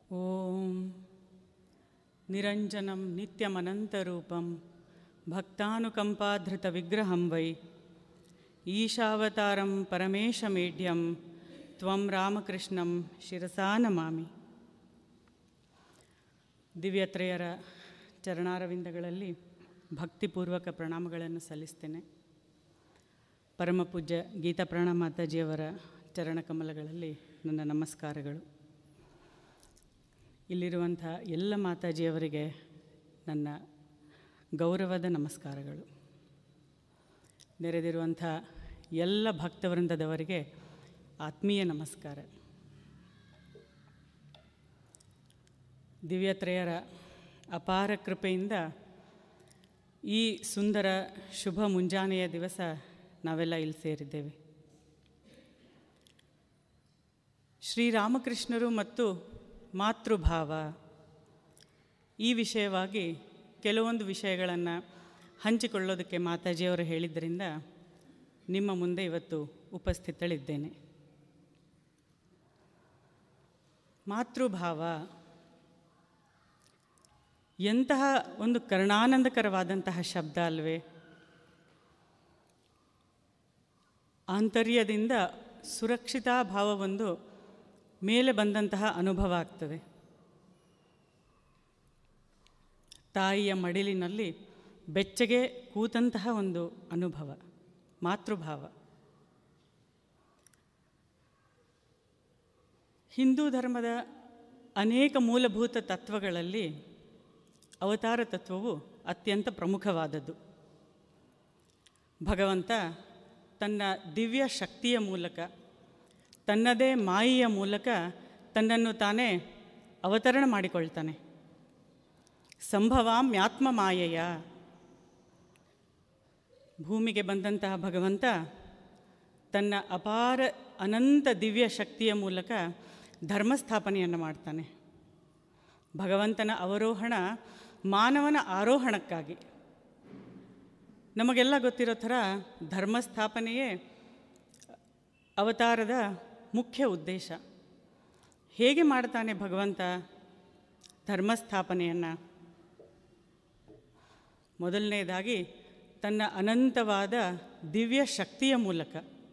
ॐ निरञ्जनं नित्यमनन्तरूपं भक्तानुकम्पाधृतविग्रहं वै ईशावतारं परमेशमेढ्यं त्वं ರಾಮಕೃಷ್ಣಂ ಶಿರಸಾ ನಮಾಮಿ ದಿವ್ಯತ್ರಯರ ಚರಣಾರವಿಂದಗಳಲ್ಲಿ ಭಕ್ತಿಪೂರ್ವಕ ಪ್ರಣಾಮಗಳನ್ನು ಸಲ್ಲಿಸ್ತೇನೆ ಪರಮಪೂಜ್ಯ ಗೀತಾ ಪ್ರಾಣ ಮಾತಾಜಿಯವರ ಚರಣಕಮಲಗಳಲ್ಲಿ ನನ್ನ ನಮಸ್ಕಾರಗಳು ಇಲ್ಲಿರುವಂಥ ಎಲ್ಲ ಮಾತಾಜಿಯವರಿಗೆ ನನ್ನ ಗೌರವದ ನಮಸ್ಕಾರಗಳು ನೆರೆದಿರುವಂಥ ಎಲ್ಲ ಭಕ್ತವೃಂದದವರಿಗೆ ಆತ್ಮೀಯ ನಮಸ್ಕಾರ ದಿವ್ಯತ್ರಯರ ಅಪಾರ ಕೃಪೆಯಿಂದ ಈ ಸುಂದರ ಶುಭ ಮುಂಜಾನೆಯ ದಿವಸ ನಾವೆಲ್ಲ ಇಲ್ಲಿ ಸೇರಿದ್ದೇವೆ ಶ್ರೀರಾಮಕೃಷ್ಣರು ಮತ್ತು ಮಾತೃಭಾವ ಈ ವಿಷಯವಾಗಿ ಕೆಲವೊಂದು ವಿಷಯಗಳನ್ನು ಹಂಚಿಕೊಳ್ಳೋದಕ್ಕೆ ಮಾತಾಜಿಯವರು ಹೇಳಿದ್ದರಿಂದ ನಿಮ್ಮ ಮುಂದೆ ಇವತ್ತು ಉಪಸ್ಥಿತಳಿದ್ದೇನೆ ಮಾತೃಭಾವ ಎಂತಹ ಒಂದು ಕರ್ಣಾನಂದಕರವಾದಂತಹ ಶಬ್ದ ಅಲ್ವೇ ಆಂತರ್ಯದಿಂದ ಸುರಕ್ಷಿತಾ ಭಾವವೊಂದು ಮೇಲೆ ಬಂದಂತಹ ಅನುಭವ ಆಗ್ತದೆ ತಾಯಿಯ ಮಡಿಲಿನಲ್ಲಿ ಬೆಚ್ಚಗೆ ಕೂತಂತಹ ಒಂದು ಅನುಭವ ಮಾತೃಭಾವ ಹಿಂದೂ ಧರ್ಮದ ಅನೇಕ ಮೂಲಭೂತ ತತ್ವಗಳಲ್ಲಿ ಅವತಾರ ತತ್ವವು ಅತ್ಯಂತ ಪ್ರಮುಖವಾದದ್ದು ಭಗವಂತ ತನ್ನ ದಿವ್ಯ ಶಕ್ತಿಯ ಮೂಲಕ ತನ್ನದೇ ಮಾಯಿಯ ಮೂಲಕ ತನ್ನನ್ನು ತಾನೇ ಅವತರಣ ಮಾಡಿಕೊಳ್ತಾನೆ ಸಂಭವಾಮ್ಯಾತ್ಮ ಮಾಯೆಯ ಭೂಮಿಗೆ ಬಂದಂತಹ ಭಗವಂತ ತನ್ನ ಅಪಾರ ಅನಂತ ದಿವ್ಯ ಶಕ್ತಿಯ ಮೂಲಕ ಧರ್ಮಸ್ಥಾಪನೆಯನ್ನು ಮಾಡ್ತಾನೆ ಭಗವಂತನ ಅವರೋಹಣ ಮಾನವನ ಆರೋಹಣಕ್ಕಾಗಿ ನಮಗೆಲ್ಲ ಗೊತ್ತಿರೋ ಥರ ಧರ್ಮಸ್ಥಾಪನೆಯೇ ಅವತಾರದ ಮುಖ್ಯ ಉದ್ದೇಶ ಹೇಗೆ ಮಾಡ್ತಾನೆ ಭಗವಂತ ಧರ್ಮಸ್ಥಾಪನೆಯನ್ನು ಮೊದಲನೇದಾಗಿ ತನ್ನ ಅನಂತವಾದ ದಿವ್ಯ ಶಕ್ತಿಯ ಮೂಲಕ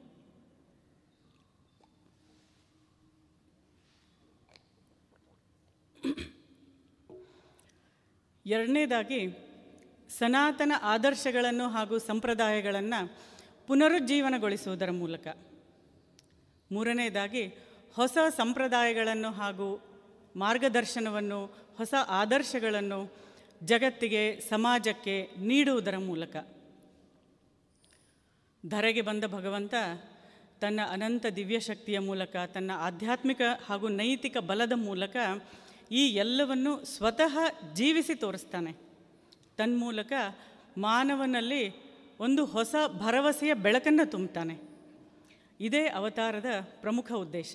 ಎರಡನೇದಾಗಿ ಸನಾತನ ಆದರ್ಶಗಳನ್ನು ಹಾಗೂ ಸಂಪ್ರದಾಯಗಳನ್ನು ಪುನರುಜ್ಜೀವನಗೊಳಿಸುವುದರ ಮೂಲಕ ಮೂರನೇದಾಗಿ ಹೊಸ ಸಂಪ್ರದಾಯಗಳನ್ನು ಹಾಗೂ ಮಾರ್ಗದರ್ಶನವನ್ನು ಹೊಸ ಆದರ್ಶಗಳನ್ನು ಜಗತ್ತಿಗೆ ಸಮಾಜಕ್ಕೆ ನೀಡುವುದರ ಮೂಲಕ ಧರೆಗೆ ಬಂದ ಭಗವಂತ ತನ್ನ ಅನಂತ ದಿವ್ಯಶಕ್ತಿಯ ಮೂಲಕ ತನ್ನ ಆಧ್ಯಾತ್ಮಿಕ ಹಾಗೂ ನೈತಿಕ ಬಲದ ಮೂಲಕ ಈ ಎಲ್ಲವನ್ನು ಸ್ವತಃ ಜೀವಿಸಿ ತೋರಿಸ್ತಾನೆ ತನ್ಮೂಲಕ ಮಾನವನಲ್ಲಿ ಒಂದು ಹೊಸ ಭರವಸೆಯ ಬೆಳಕನ್ನು ತುಂಬುತ್ತಾನೆ ಇದೇ ಅವತಾರದ ಪ್ರಮುಖ ಉದ್ದೇಶ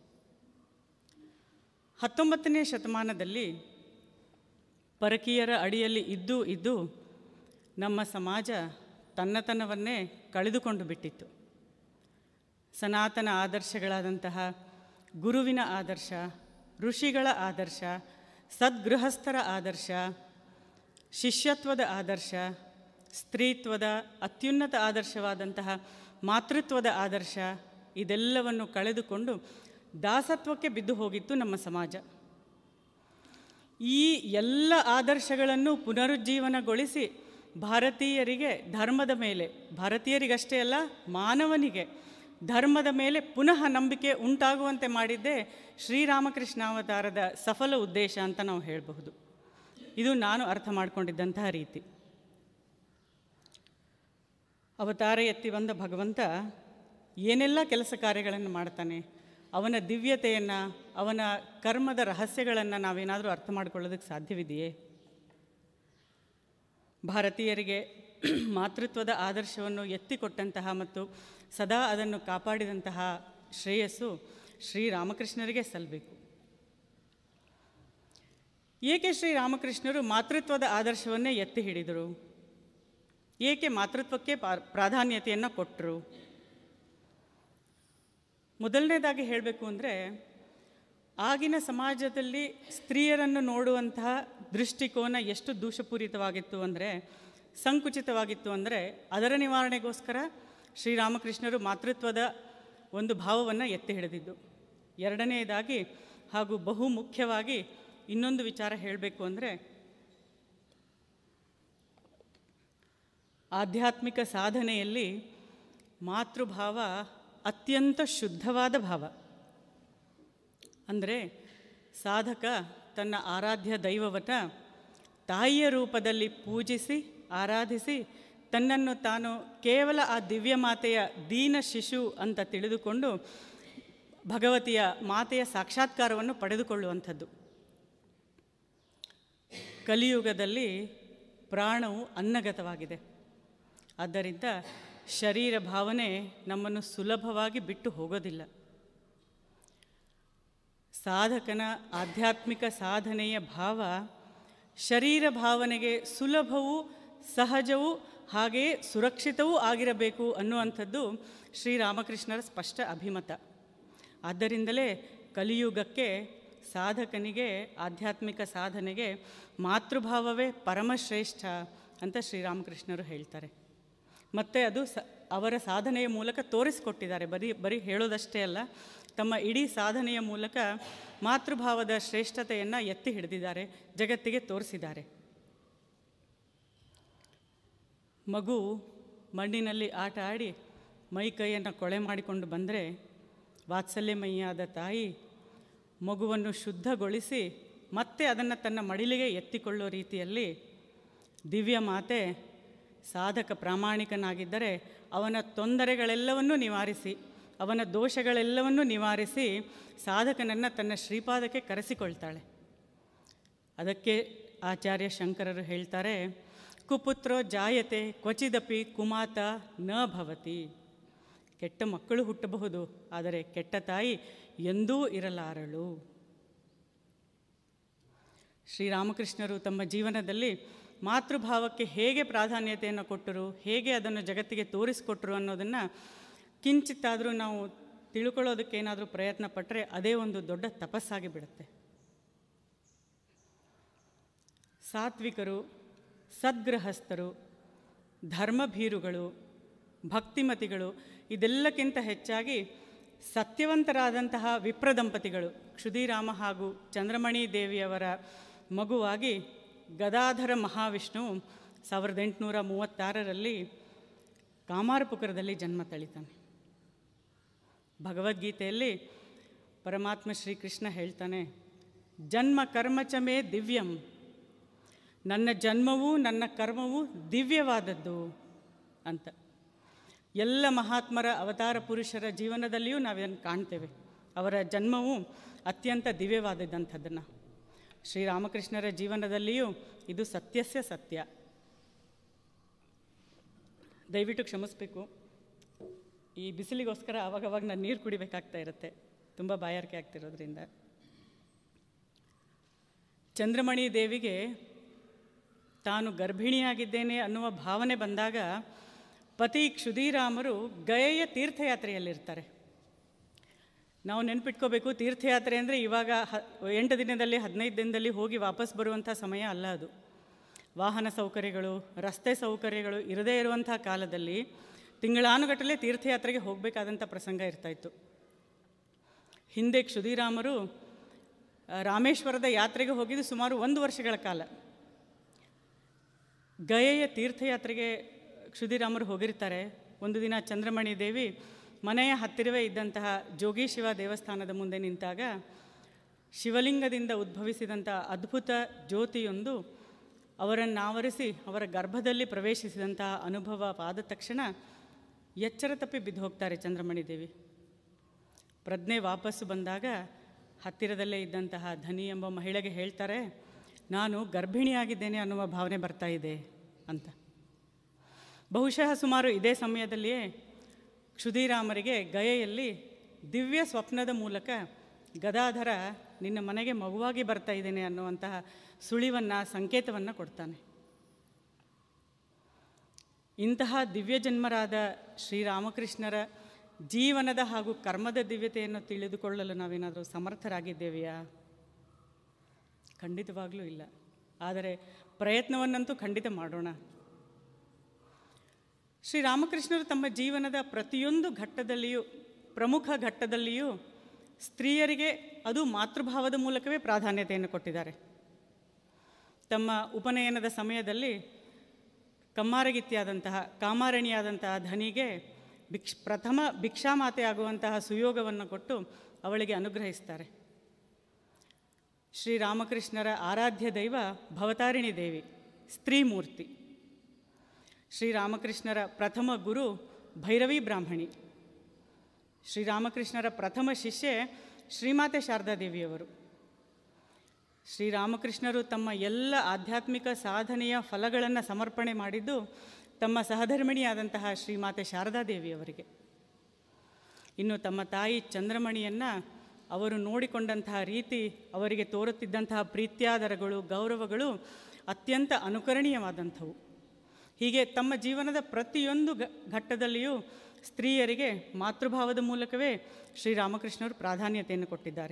ಹತ್ತೊಂಬತ್ತನೇ ಶತಮಾನದಲ್ಲಿ ಪರಕೀಯರ ಅಡಿಯಲ್ಲಿ ಇದ್ದು ಇದ್ದು ನಮ್ಮ ಸಮಾಜ ತನ್ನತನವನ್ನೇ ಕಳೆದುಕೊಂಡು ಬಿಟ್ಟಿತ್ತು ಸನಾತನ ಆದರ್ಶಗಳಾದಂತಹ ಗುರುವಿನ ಆದರ್ಶ ಋಷಿಗಳ ಆದರ್ಶ ಸದ್ಗೃಹಸ್ಥರ ಆದರ್ಶ ಶಿಷ್ಯತ್ವದ ಆದರ್ಶ ಸ್ತ್ರೀತ್ವದ ಅತ್ಯುನ್ನತ ಆದರ್ಶವಾದಂತಹ ಮಾತೃತ್ವದ ಆದರ್ಶ ಇದೆಲ್ಲವನ್ನು ಕಳೆದುಕೊಂಡು ದಾಸತ್ವಕ್ಕೆ ಬಿದ್ದು ಹೋಗಿತ್ತು ನಮ್ಮ ಸಮಾಜ ಈ ಎಲ್ಲ ಆದರ್ಶಗಳನ್ನು ಪುನರುಜ್ಜೀವನಗೊಳಿಸಿ ಭಾರತೀಯರಿಗೆ ಧರ್ಮದ ಮೇಲೆ ಭಾರತೀಯರಿಗಷ್ಟೇ ಅಲ್ಲ ಮಾನವನಿಗೆ ಧರ್ಮದ ಮೇಲೆ ಪುನಃ ನಂಬಿಕೆ ಉಂಟಾಗುವಂತೆ ಮಾಡಿದ್ದೇ ಶ್ರೀರಾಮಕೃಷ್ಣಾವತಾರದ ಸಫಲ ಉದ್ದೇಶ ಅಂತ ನಾವು ಹೇಳಬಹುದು ಇದು ನಾನು ಅರ್ಥ ಮಾಡಿಕೊಂಡಿದ್ದಂತಹ ರೀತಿ ಅವತಾರ ಎತ್ತಿ ಬಂದ ಭಗವಂತ ಏನೆಲ್ಲ ಕೆಲಸ ಕಾರ್ಯಗಳನ್ನು ಮಾಡ್ತಾನೆ ಅವನ ದಿವ್ಯತೆಯನ್ನು ಅವನ ಕರ್ಮದ ರಹಸ್ಯಗಳನ್ನು ನಾವೇನಾದರೂ ಅರ್ಥ ಮಾಡ್ಕೊಳ್ಳೋದಕ್ಕೆ ಸಾಧ್ಯವಿದೆಯೇ ಭಾರತೀಯರಿಗೆ ಮಾತೃತ್ವದ ಆದರ್ಶವನ್ನು ಎತ್ತಿಕೊಟ್ಟಂತಹ ಮತ್ತು ಸದಾ ಅದನ್ನು ಕಾಪಾಡಿದಂತಹ ಶ್ರೇಯಸ್ಸು ಶ್ರೀರಾಮಕೃಷ್ಣರಿಗೆ ಸಲ್ಲಬೇಕು ಏಕೆ ಶ್ರೀರಾಮಕೃಷ್ಣರು ಮಾತೃತ್ವದ ಆದರ್ಶವನ್ನೇ ಎತ್ತಿ ಹಿಡಿದರು ಏಕೆ ಮಾತೃತ್ವಕ್ಕೆ ಪ್ರಾಧಾನ್ಯತೆಯನ್ನು ಕೊಟ್ಟರು ಮೊದಲನೇದಾಗಿ ಹೇಳಬೇಕು ಅಂದರೆ ಆಗಿನ ಸಮಾಜದಲ್ಲಿ ಸ್ತ್ರೀಯರನ್ನು ನೋಡುವಂತಹ ದೃಷ್ಟಿಕೋನ ಎಷ್ಟು ದೂಷಪೂರಿತವಾಗಿತ್ತು ಅಂದರೆ ಸಂಕುಚಿತವಾಗಿತ್ತು ಅಂದರೆ ಅದರ ನಿವಾರಣೆಗೋಸ್ಕರ ಶ್ರೀರಾಮಕೃಷ್ಣರು ಮಾತೃತ್ವದ ಒಂದು ಭಾವವನ್ನು ಎತ್ತಿ ಹಿಡಿದಿದ್ದು ಎರಡನೆಯದಾಗಿ ಹಾಗೂ ಬಹು ಮುಖ್ಯವಾಗಿ ಇನ್ನೊಂದು ವಿಚಾರ ಹೇಳಬೇಕು ಅಂದರೆ ಆಧ್ಯಾತ್ಮಿಕ ಸಾಧನೆಯಲ್ಲಿ ಮಾತೃಭಾವ ಅತ್ಯಂತ ಶುದ್ಧವಾದ ಭಾವ ಅಂದರೆ ಸಾಧಕ ತನ್ನ ಆರಾಧ್ಯ ದೈವವನ್ನು ತಾಯಿಯ ರೂಪದಲ್ಲಿ ಪೂಜಿಸಿ ಆರಾಧಿಸಿ ತನ್ನನ್ನು ತಾನು ಕೇವಲ ಆ ದಿವ್ಯ ಮಾತೆಯ ದೀನ ಶಿಶು ಅಂತ ತಿಳಿದುಕೊಂಡು ಭಗವತಿಯ ಮಾತೆಯ ಸಾಕ್ಷಾತ್ಕಾರವನ್ನು ಪಡೆದುಕೊಳ್ಳುವಂಥದ್ದು ಕಲಿಯುಗದಲ್ಲಿ ಪ್ರಾಣವು ಅನ್ನಗತವಾಗಿದೆ ಆದ್ದರಿಂದ ಶರೀರ ಭಾವನೆ ನಮ್ಮನ್ನು ಸುಲಭವಾಗಿ ಬಿಟ್ಟು ಹೋಗೋದಿಲ್ಲ ಸಾಧಕನ ಆಧ್ಯಾತ್ಮಿಕ ಸಾಧನೆಯ ಭಾವ ಶರೀರ ಭಾವನೆಗೆ ಸುಲಭವೂ ಸಹಜವೂ ಹಾಗೆಯೇ ಸುರಕ್ಷಿತವೂ ಆಗಿರಬೇಕು ಅನ್ನುವಂಥದ್ದು ಶ್ರೀರಾಮಕೃಷ್ಣರ ಸ್ಪಷ್ಟ ಅಭಿಮತ ಆದ್ದರಿಂದಲೇ ಕಲಿಯುಗಕ್ಕೆ ಸಾಧಕನಿಗೆ ಆಧ್ಯಾತ್ಮಿಕ ಸಾಧನೆಗೆ ಮಾತೃಭಾವವೇ ಪರಮಶ್ರೇಷ್ಠ ಅಂತ ಶ್ರೀರಾಮಕೃಷ್ಣರು ಹೇಳ್ತಾರೆ ಮತ್ತು ಅದು ಸ ಅವರ ಸಾಧನೆಯ ಮೂಲಕ ತೋರಿಸಿಕೊಟ್ಟಿದ್ದಾರೆ ಬರೀ ಬರೀ ಹೇಳೋದಷ್ಟೇ ಅಲ್ಲ ತಮ್ಮ ಇಡೀ ಸಾಧನೆಯ ಮೂಲಕ ಮಾತೃಭಾವದ ಶ್ರೇಷ್ಠತೆಯನ್ನು ಎತ್ತಿ ಹಿಡಿದಿದ್ದಾರೆ ಜಗತ್ತಿಗೆ ತೋರಿಸಿದ್ದಾರೆ ಮಗು ಮಣ್ಣಿನಲ್ಲಿ ಆಟ ಆಡಿ ಮೈ ಕೈಯನ್ನು ಕೊಳೆ ಮಾಡಿಕೊಂಡು ಬಂದರೆ ವಾತ್ಸಲ್ಯಮಯಿಯಾದ ತಾಯಿ ಮಗುವನ್ನು ಶುದ್ಧಗೊಳಿಸಿ ಮತ್ತೆ ಅದನ್ನು ತನ್ನ ಮಡಿಲಿಗೆ ಎತ್ತಿಕೊಳ್ಳೋ ರೀತಿಯಲ್ಲಿ ದಿವ್ಯ ಮಾತೆ ಸಾಧಕ ಪ್ರಾಮಾಣಿಕನಾಗಿದ್ದರೆ ಅವನ ತೊಂದರೆಗಳೆಲ್ಲವನ್ನೂ ನಿವಾರಿಸಿ ಅವನ ದೋಷಗಳೆಲ್ಲವನ್ನೂ ನಿವಾರಿಸಿ ಸಾಧಕನನ್ನು ತನ್ನ ಶ್ರೀಪಾದಕ್ಕೆ ಕರೆಸಿಕೊಳ್ತಾಳೆ ಅದಕ್ಕೆ ಆಚಾರ್ಯ ಶಂಕರರು ಹೇಳ್ತಾರೆ ಕುಪುತ್ರೋ ಜಾಯತೆ ಕ್ವಚಿದಪಿ ಕುಮಾತ ನ ಭವತಿ ಕೆಟ್ಟ ಮಕ್ಕಳು ಹುಟ್ಟಬಹುದು ಆದರೆ ಕೆಟ್ಟ ತಾಯಿ ಎಂದೂ ಇರಲಾರಳು ಶ್ರೀರಾಮಕೃಷ್ಣರು ತಮ್ಮ ಜೀವನದಲ್ಲಿ ಮಾತೃಭಾವಕ್ಕೆ ಹೇಗೆ ಪ್ರಾಧಾನ್ಯತೆಯನ್ನು ಕೊಟ್ಟರು ಹೇಗೆ ಅದನ್ನು ಜಗತ್ತಿಗೆ ತೋರಿಸಿಕೊಟ್ರು ಅನ್ನೋದನ್ನು ಕಿಂಚಿತ್ತಾದರೂ ನಾವು ತಿಳ್ಕೊಳ್ಳೋದಕ್ಕೆ ಏನಾದರೂ ಪ್ರಯತ್ನ ಪಟ್ಟರೆ ಅದೇ ಒಂದು ದೊಡ್ಡ ತಪಸ್ಸಾಗಿ ಬಿಡುತ್ತೆ ಸಾತ್ವಿಕರು ಸದ್ಗೃಹಸ್ಥರು ಧರ್ಮಭೀರುಗಳು ಭಕ್ತಿಮತಿಗಳು ಇದೆಲ್ಲಕ್ಕಿಂತ ಹೆಚ್ಚಾಗಿ ಸತ್ಯವಂತರಾದಂತಹ ವಿಪ್ರದಂಪತಿಗಳು ಕ್ಷುದಿರಾಮ ಹಾಗೂ ಚಂದ್ರಮಣಿ ದೇವಿಯವರ ಮಗುವಾಗಿ ಗದಾಧರ ಮಹಾವಿಷ್ಣು ಸಾವಿರದ ಎಂಟುನೂರ ಮೂವತ್ತಾರರಲ್ಲಿ ಕಾಮಾರಪುಕರದಲ್ಲಿ ಜನ್ಮ ತಳಿತಾನೆ ಭಗವದ್ಗೀತೆಯಲ್ಲಿ ಪರಮಾತ್ಮ ಶ್ರೀಕೃಷ್ಣ ಹೇಳ್ತಾನೆ ಜನ್ಮ ಕರ್ಮಚಮೇ ದಿವ್ಯಂ ನನ್ನ ಜನ್ಮವೂ ನನ್ನ ಕರ್ಮವೂ ದಿವ್ಯವಾದದ್ದು ಅಂತ ಎಲ್ಲ ಮಹಾತ್ಮರ ಅವತಾರ ಪುರುಷರ ಜೀವನದಲ್ಲಿಯೂ ನಾವೇನು ಕಾಣ್ತೇವೆ ಅವರ ಜನ್ಮವು ಅತ್ಯಂತ ದಿವ್ಯವಾದದ್ದಂಥದ್ದನ್ನು ಶ್ರೀರಾಮಕೃಷ್ಣರ ಜೀವನದಲ್ಲಿಯೂ ಇದು ಸತ್ಯಸ್ಯ ಸತ್ಯ ದಯವಿಟ್ಟು ಕ್ಷಮಿಸಬೇಕು ಈ ಬಿಸಿಲಿಗೋಸ್ಕರ ಆವಾಗವಾಗ ನಾನು ನೀರು ಕುಡಿಬೇಕಾಗ್ತಾ ಇರುತ್ತೆ ತುಂಬ ಬಾಯಾರಿಕೆ ಆಗ್ತಿರೋದ್ರಿಂದ ಚಂದ್ರಮಣಿ ದೇವಿಗೆ ತಾನು ಗರ್ಭಿಣಿಯಾಗಿದ್ದೇನೆ ಅನ್ನುವ ಭಾವನೆ ಬಂದಾಗ ಪತಿ ಕ್ಷುದಿರಾಮರು ಗಯೆಯ ತೀರ್ಥಯಾತ್ರೆಯಲ್ಲಿರ್ತಾರೆ ನಾವು ನೆನ್ಪಿಟ್ಕೋಬೇಕು ತೀರ್ಥಯಾತ್ರೆ ಅಂದರೆ ಇವಾಗ ಹ ಎಂಟು ದಿನದಲ್ಲಿ ಹದಿನೈದು ದಿನದಲ್ಲಿ ಹೋಗಿ ವಾಪಸ್ ಬರುವಂಥ ಸಮಯ ಅಲ್ಲ ಅದು ವಾಹನ ಸೌಕರ್ಯಗಳು ರಸ್ತೆ ಸೌಕರ್ಯಗಳು ಇರದೇ ಇರುವಂಥ ಕಾಲದಲ್ಲಿ ತಿಂಗಳಾನುಗಟ್ಟಲೆ ತೀರ್ಥಯಾತ್ರೆಗೆ ಹೋಗಬೇಕಾದಂಥ ಪ್ರಸಂಗ ಇರ್ತಾಯಿತ್ತು ಹಿಂದೆ ಕ್ಷುದಿರಾಮರು ಆ, ರಾಮೇಶ್ವರದ ಯಾತ್ರೆಗೆ ಹೋಗಿದ್ದು ಸುಮಾರು ಒಂದು ವರ್ಷಗಳ ಕಾಲ ಗಯೆಯ ತೀರ್ಥಯಾತ್ರೆಗೆ ಕ್ಷುದಿರಾಮರು ಹೋಗಿರ್ತಾರೆ ಒಂದು ದಿನ ಚಂದ್ರಮಣಿ ದೇವಿ ಮನೆಯ ಹತ್ತಿರವೇ ಇದ್ದಂತಹ ಜೋಗಿ ಶಿವ ದೇವಸ್ಥಾನದ ಮುಂದೆ ನಿಂತಾಗ ಶಿವಲಿಂಗದಿಂದ ಉದ್ಭವಿಸಿದಂಥ ಅದ್ಭುತ ಜ್ಯೋತಿಯೊಂದು ಅವರನ್ನಾವರಿಸಿ ಅವರ ಗರ್ಭದಲ್ಲಿ ಪ್ರವೇಶಿಸಿದಂತಹ ಅನುಭವ ಆದ ತಕ್ಷಣ ಎಚ್ಚರ ತಪ್ಪಿ ಬಿದ್ದು ಹೋಗ್ತಾರೆ ಚಂದ್ರಮಣಿ ದೇವಿ ಪ್ರಜ್ಞೆ ವಾಪಸ್ಸು ಬಂದಾಗ ಹತ್ತಿರದಲ್ಲೇ ಇದ್ದಂತಹ ಧನಿ ಎಂಬ ಮಹಿಳೆಗೆ ಹೇಳ್ತಾರೆ ನಾನು ಗರ್ಭಿಣಿಯಾಗಿದ್ದೇನೆ ಅನ್ನುವ ಭಾವನೆ ಬರ್ತಾ ಇದೆ ಅಂತ ಬಹುಶಃ ಸುಮಾರು ಇದೇ ಸಮಯದಲ್ಲಿಯೇ ಕ್ಷುದಿರಾಮರಿಗೆ ಗಯೆಯಲ್ಲಿ ದಿವ್ಯ ಸ್ವಪ್ನದ ಮೂಲಕ ಗದಾಧರ ನಿನ್ನ ಮನೆಗೆ ಮಗುವಾಗಿ ಬರ್ತಾ ಇದ್ದೇನೆ ಅನ್ನುವಂತಹ ಸುಳಿವನ್ನು ಸಂಕೇತವನ್ನು ಕೊಡ್ತಾನೆ ಇಂತಹ ದಿವ್ಯ ಜನ್ಮರಾದ ಶ್ರೀರಾಮಕೃಷ್ಣರ ಜೀವನದ ಹಾಗೂ ಕರ್ಮದ ದಿವ್ಯತೆಯನ್ನು ತಿಳಿದುಕೊಳ್ಳಲು ನಾವೇನಾದರೂ ಸಮರ್ಥರಾಗಿದ್ದೇವೆಯಾ ಖಂಡಿತವಾಗಲೂ ಇಲ್ಲ ಆದರೆ ಪ್ರಯತ್ನವನ್ನಂತೂ ಖಂಡಿತ ಮಾಡೋಣ ಶ್ರೀರಾಮಕೃಷ್ಣರು ತಮ್ಮ ಜೀವನದ ಪ್ರತಿಯೊಂದು ಘಟ್ಟದಲ್ಲಿಯೂ ಪ್ರಮುಖ ಘಟ್ಟದಲ್ಲಿಯೂ ಸ್ತ್ರೀಯರಿಗೆ ಅದು ಮಾತೃಭಾವದ ಮೂಲಕವೇ ಪ್ರಾಧಾನ್ಯತೆಯನ್ನು ಕೊಟ್ಟಿದ್ದಾರೆ ತಮ್ಮ ಉಪನಯನದ ಸಮಯದಲ್ಲಿ ಕಮ್ಮಾರಗಿತ್ತಿಯಾದಂತಹ ಕಾಮಾರಣಿಯಾದಂತಹ ಧನಿಗೆ ಭಿಕ್ಷ ಪ್ರಥಮ ಭಿಕ್ಷಾಮಾತೆ ಆಗುವಂತಹ ಸುಯೋಗವನ್ನು ಕೊಟ್ಟು ಅವಳಿಗೆ ಅನುಗ್ರಹಿಸ್ತಾರೆ ಶ್ರೀರಾಮಕೃಷ್ಣರ ಆರಾಧ್ಯ ದೈವ ಭವತಾರಿಣಿ ದೇವಿ ಸ್ತ್ರೀಮೂರ್ತಿ ಶ್ರೀರಾಮಕೃಷ್ಣರ ಪ್ರಥಮ ಗುರು ಭೈರವಿ ಬ್ರಾಹ್ಮಣಿ ಶ್ರೀರಾಮಕೃಷ್ಣರ ಪ್ರಥಮ ಶಿಷ್ಯೆ ಶ್ರೀಮಾತೆ ಶಾರದಾದೇವಿಯವರು ಶ್ರೀರಾಮಕೃಷ್ಣರು ತಮ್ಮ ಎಲ್ಲ ಆಧ್ಯಾತ್ಮಿಕ ಸಾಧನೆಯ ಫಲಗಳನ್ನು ಸಮರ್ಪಣೆ ಮಾಡಿದ್ದು ತಮ್ಮ ಸಹಧರ್ಮಿಣಿಯಾದಂತಹ ಶ್ರೀಮಾತೆ ಶಾರದಾದೇವಿಯವರಿಗೆ ಇನ್ನು ತಮ್ಮ ತಾಯಿ ಚಂದ್ರಮಣಿಯನ್ನು ಅವರು ನೋಡಿಕೊಂಡಂತಹ ರೀತಿ ಅವರಿಗೆ ತೋರುತ್ತಿದ್ದಂತಹ ಪ್ರೀತ್ಯಾದರಗಳು ಗೌರವಗಳು ಅತ್ಯಂತ ಅನುಕರಣೀಯವಾದಂಥವು ಹೀಗೆ ತಮ್ಮ ಜೀವನದ ಪ್ರತಿಯೊಂದು ಘ ಘಟ್ಟದಲ್ಲಿಯೂ ಸ್ತ್ರೀಯರಿಗೆ ಮಾತೃಭಾವದ ಮೂಲಕವೇ ಶ್ರೀರಾಮಕೃಷ್ಣರು ಪ್ರಾಧಾನ್ಯತೆಯನ್ನು ಕೊಟ್ಟಿದ್ದಾರೆ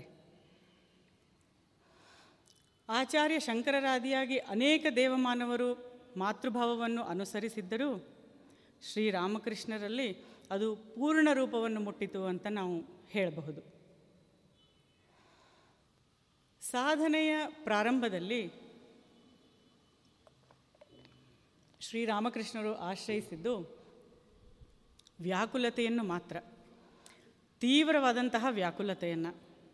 ಆಚಾರ್ಯ ಶಂಕರರಾದಿಯಾಗಿ ಅನೇಕ ದೇವಮಾನವರು ಮಾತೃಭಾವವನ್ನು ಅನುಸರಿಸಿದ್ದರೂ ಶ್ರೀರಾಮಕೃಷ್ಣರಲ್ಲಿ ಅದು ಪೂರ್ಣ ರೂಪವನ್ನು ಮುಟ್ಟಿತು ಅಂತ ನಾವು ಹೇಳಬಹುದು ಸಾಧನೆಯ ಪ್ರಾರಂಭದಲ್ಲಿ ಶ್ರೀರಾಮಕೃಷ್ಣರು ಆಶ್ರಯಿಸಿದ್ದು ವ್ಯಾಕುಲತೆಯನ್ನು ಮಾತ್ರ ತೀವ್ರವಾದಂತಹ ವ್ಯಾಕುಲತೆಯನ್ನು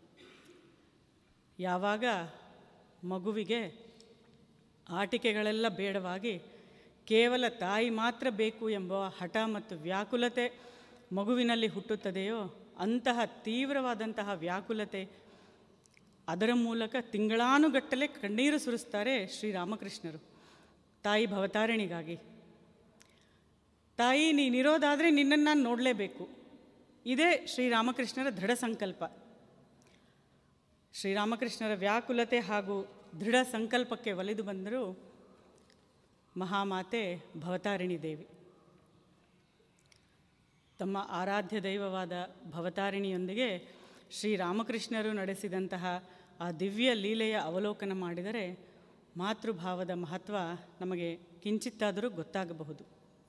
ಯಾವಾಗ ಮಗುವಿಗೆ ಆಟಿಕೆಗಳೆಲ್ಲ ಬೇಡವಾಗಿ ಕೇವಲ ತಾಯಿ ಮಾತ್ರ ಬೇಕು ಎಂಬ ಹಠ ಮತ್ತು ವ್ಯಾಕುಲತೆ ಮಗುವಿನಲ್ಲಿ ಹುಟ್ಟುತ್ತದೆಯೋ ಅಂತಹ ತೀವ್ರವಾದಂತಹ ವ್ಯಾಕುಲತೆ ಅದರ ಮೂಲಕ ತಿಂಗಳಾನುಗಟ್ಟಲೆ ಕಣ್ಣೀರು ಸುರಿಸ್ತಾರೆ ಶ್ರೀರಾಮಕೃಷ್ಣರು ತಾಯಿ ಭವತಾರಿಣಿಗಾಗಿ ತಾಯಿ ನೀನಿರೋದಾದರೆ ನಿನ್ನನ್ನು ನಾನು ನೋಡಲೇಬೇಕು ಇದೇ ಶ್ರೀರಾಮಕೃಷ್ಣರ ದೃಢ ಸಂಕಲ್ಪ ಶ್ರೀರಾಮಕೃಷ್ಣರ ವ್ಯಾಕುಲತೆ ಹಾಗೂ ದೃಢ ಸಂಕಲ್ಪಕ್ಕೆ ಒಲಿದು ಬಂದರು ಮಹಾಮಾತೆ ಭವತಾರಿಣಿ ದೇವಿ ತಮ್ಮ ಆರಾಧ್ಯ ದೈವವಾದ ಭವತಾರಿಣಿಯೊಂದಿಗೆ ಶ್ರೀರಾಮಕೃಷ್ಣರು ನಡೆಸಿದಂತಹ ಆ ದಿವ್ಯ ಲೀಲೆಯ ಅವಲೋಕನ ಮಾಡಿದರೆ ಮಾತೃಭಾವದ ಮಹತ್ವ ನಮಗೆ ಕಿಂಚಿತ್ತಾದರೂ ಗೊತ್ತಾಗಬಹುದು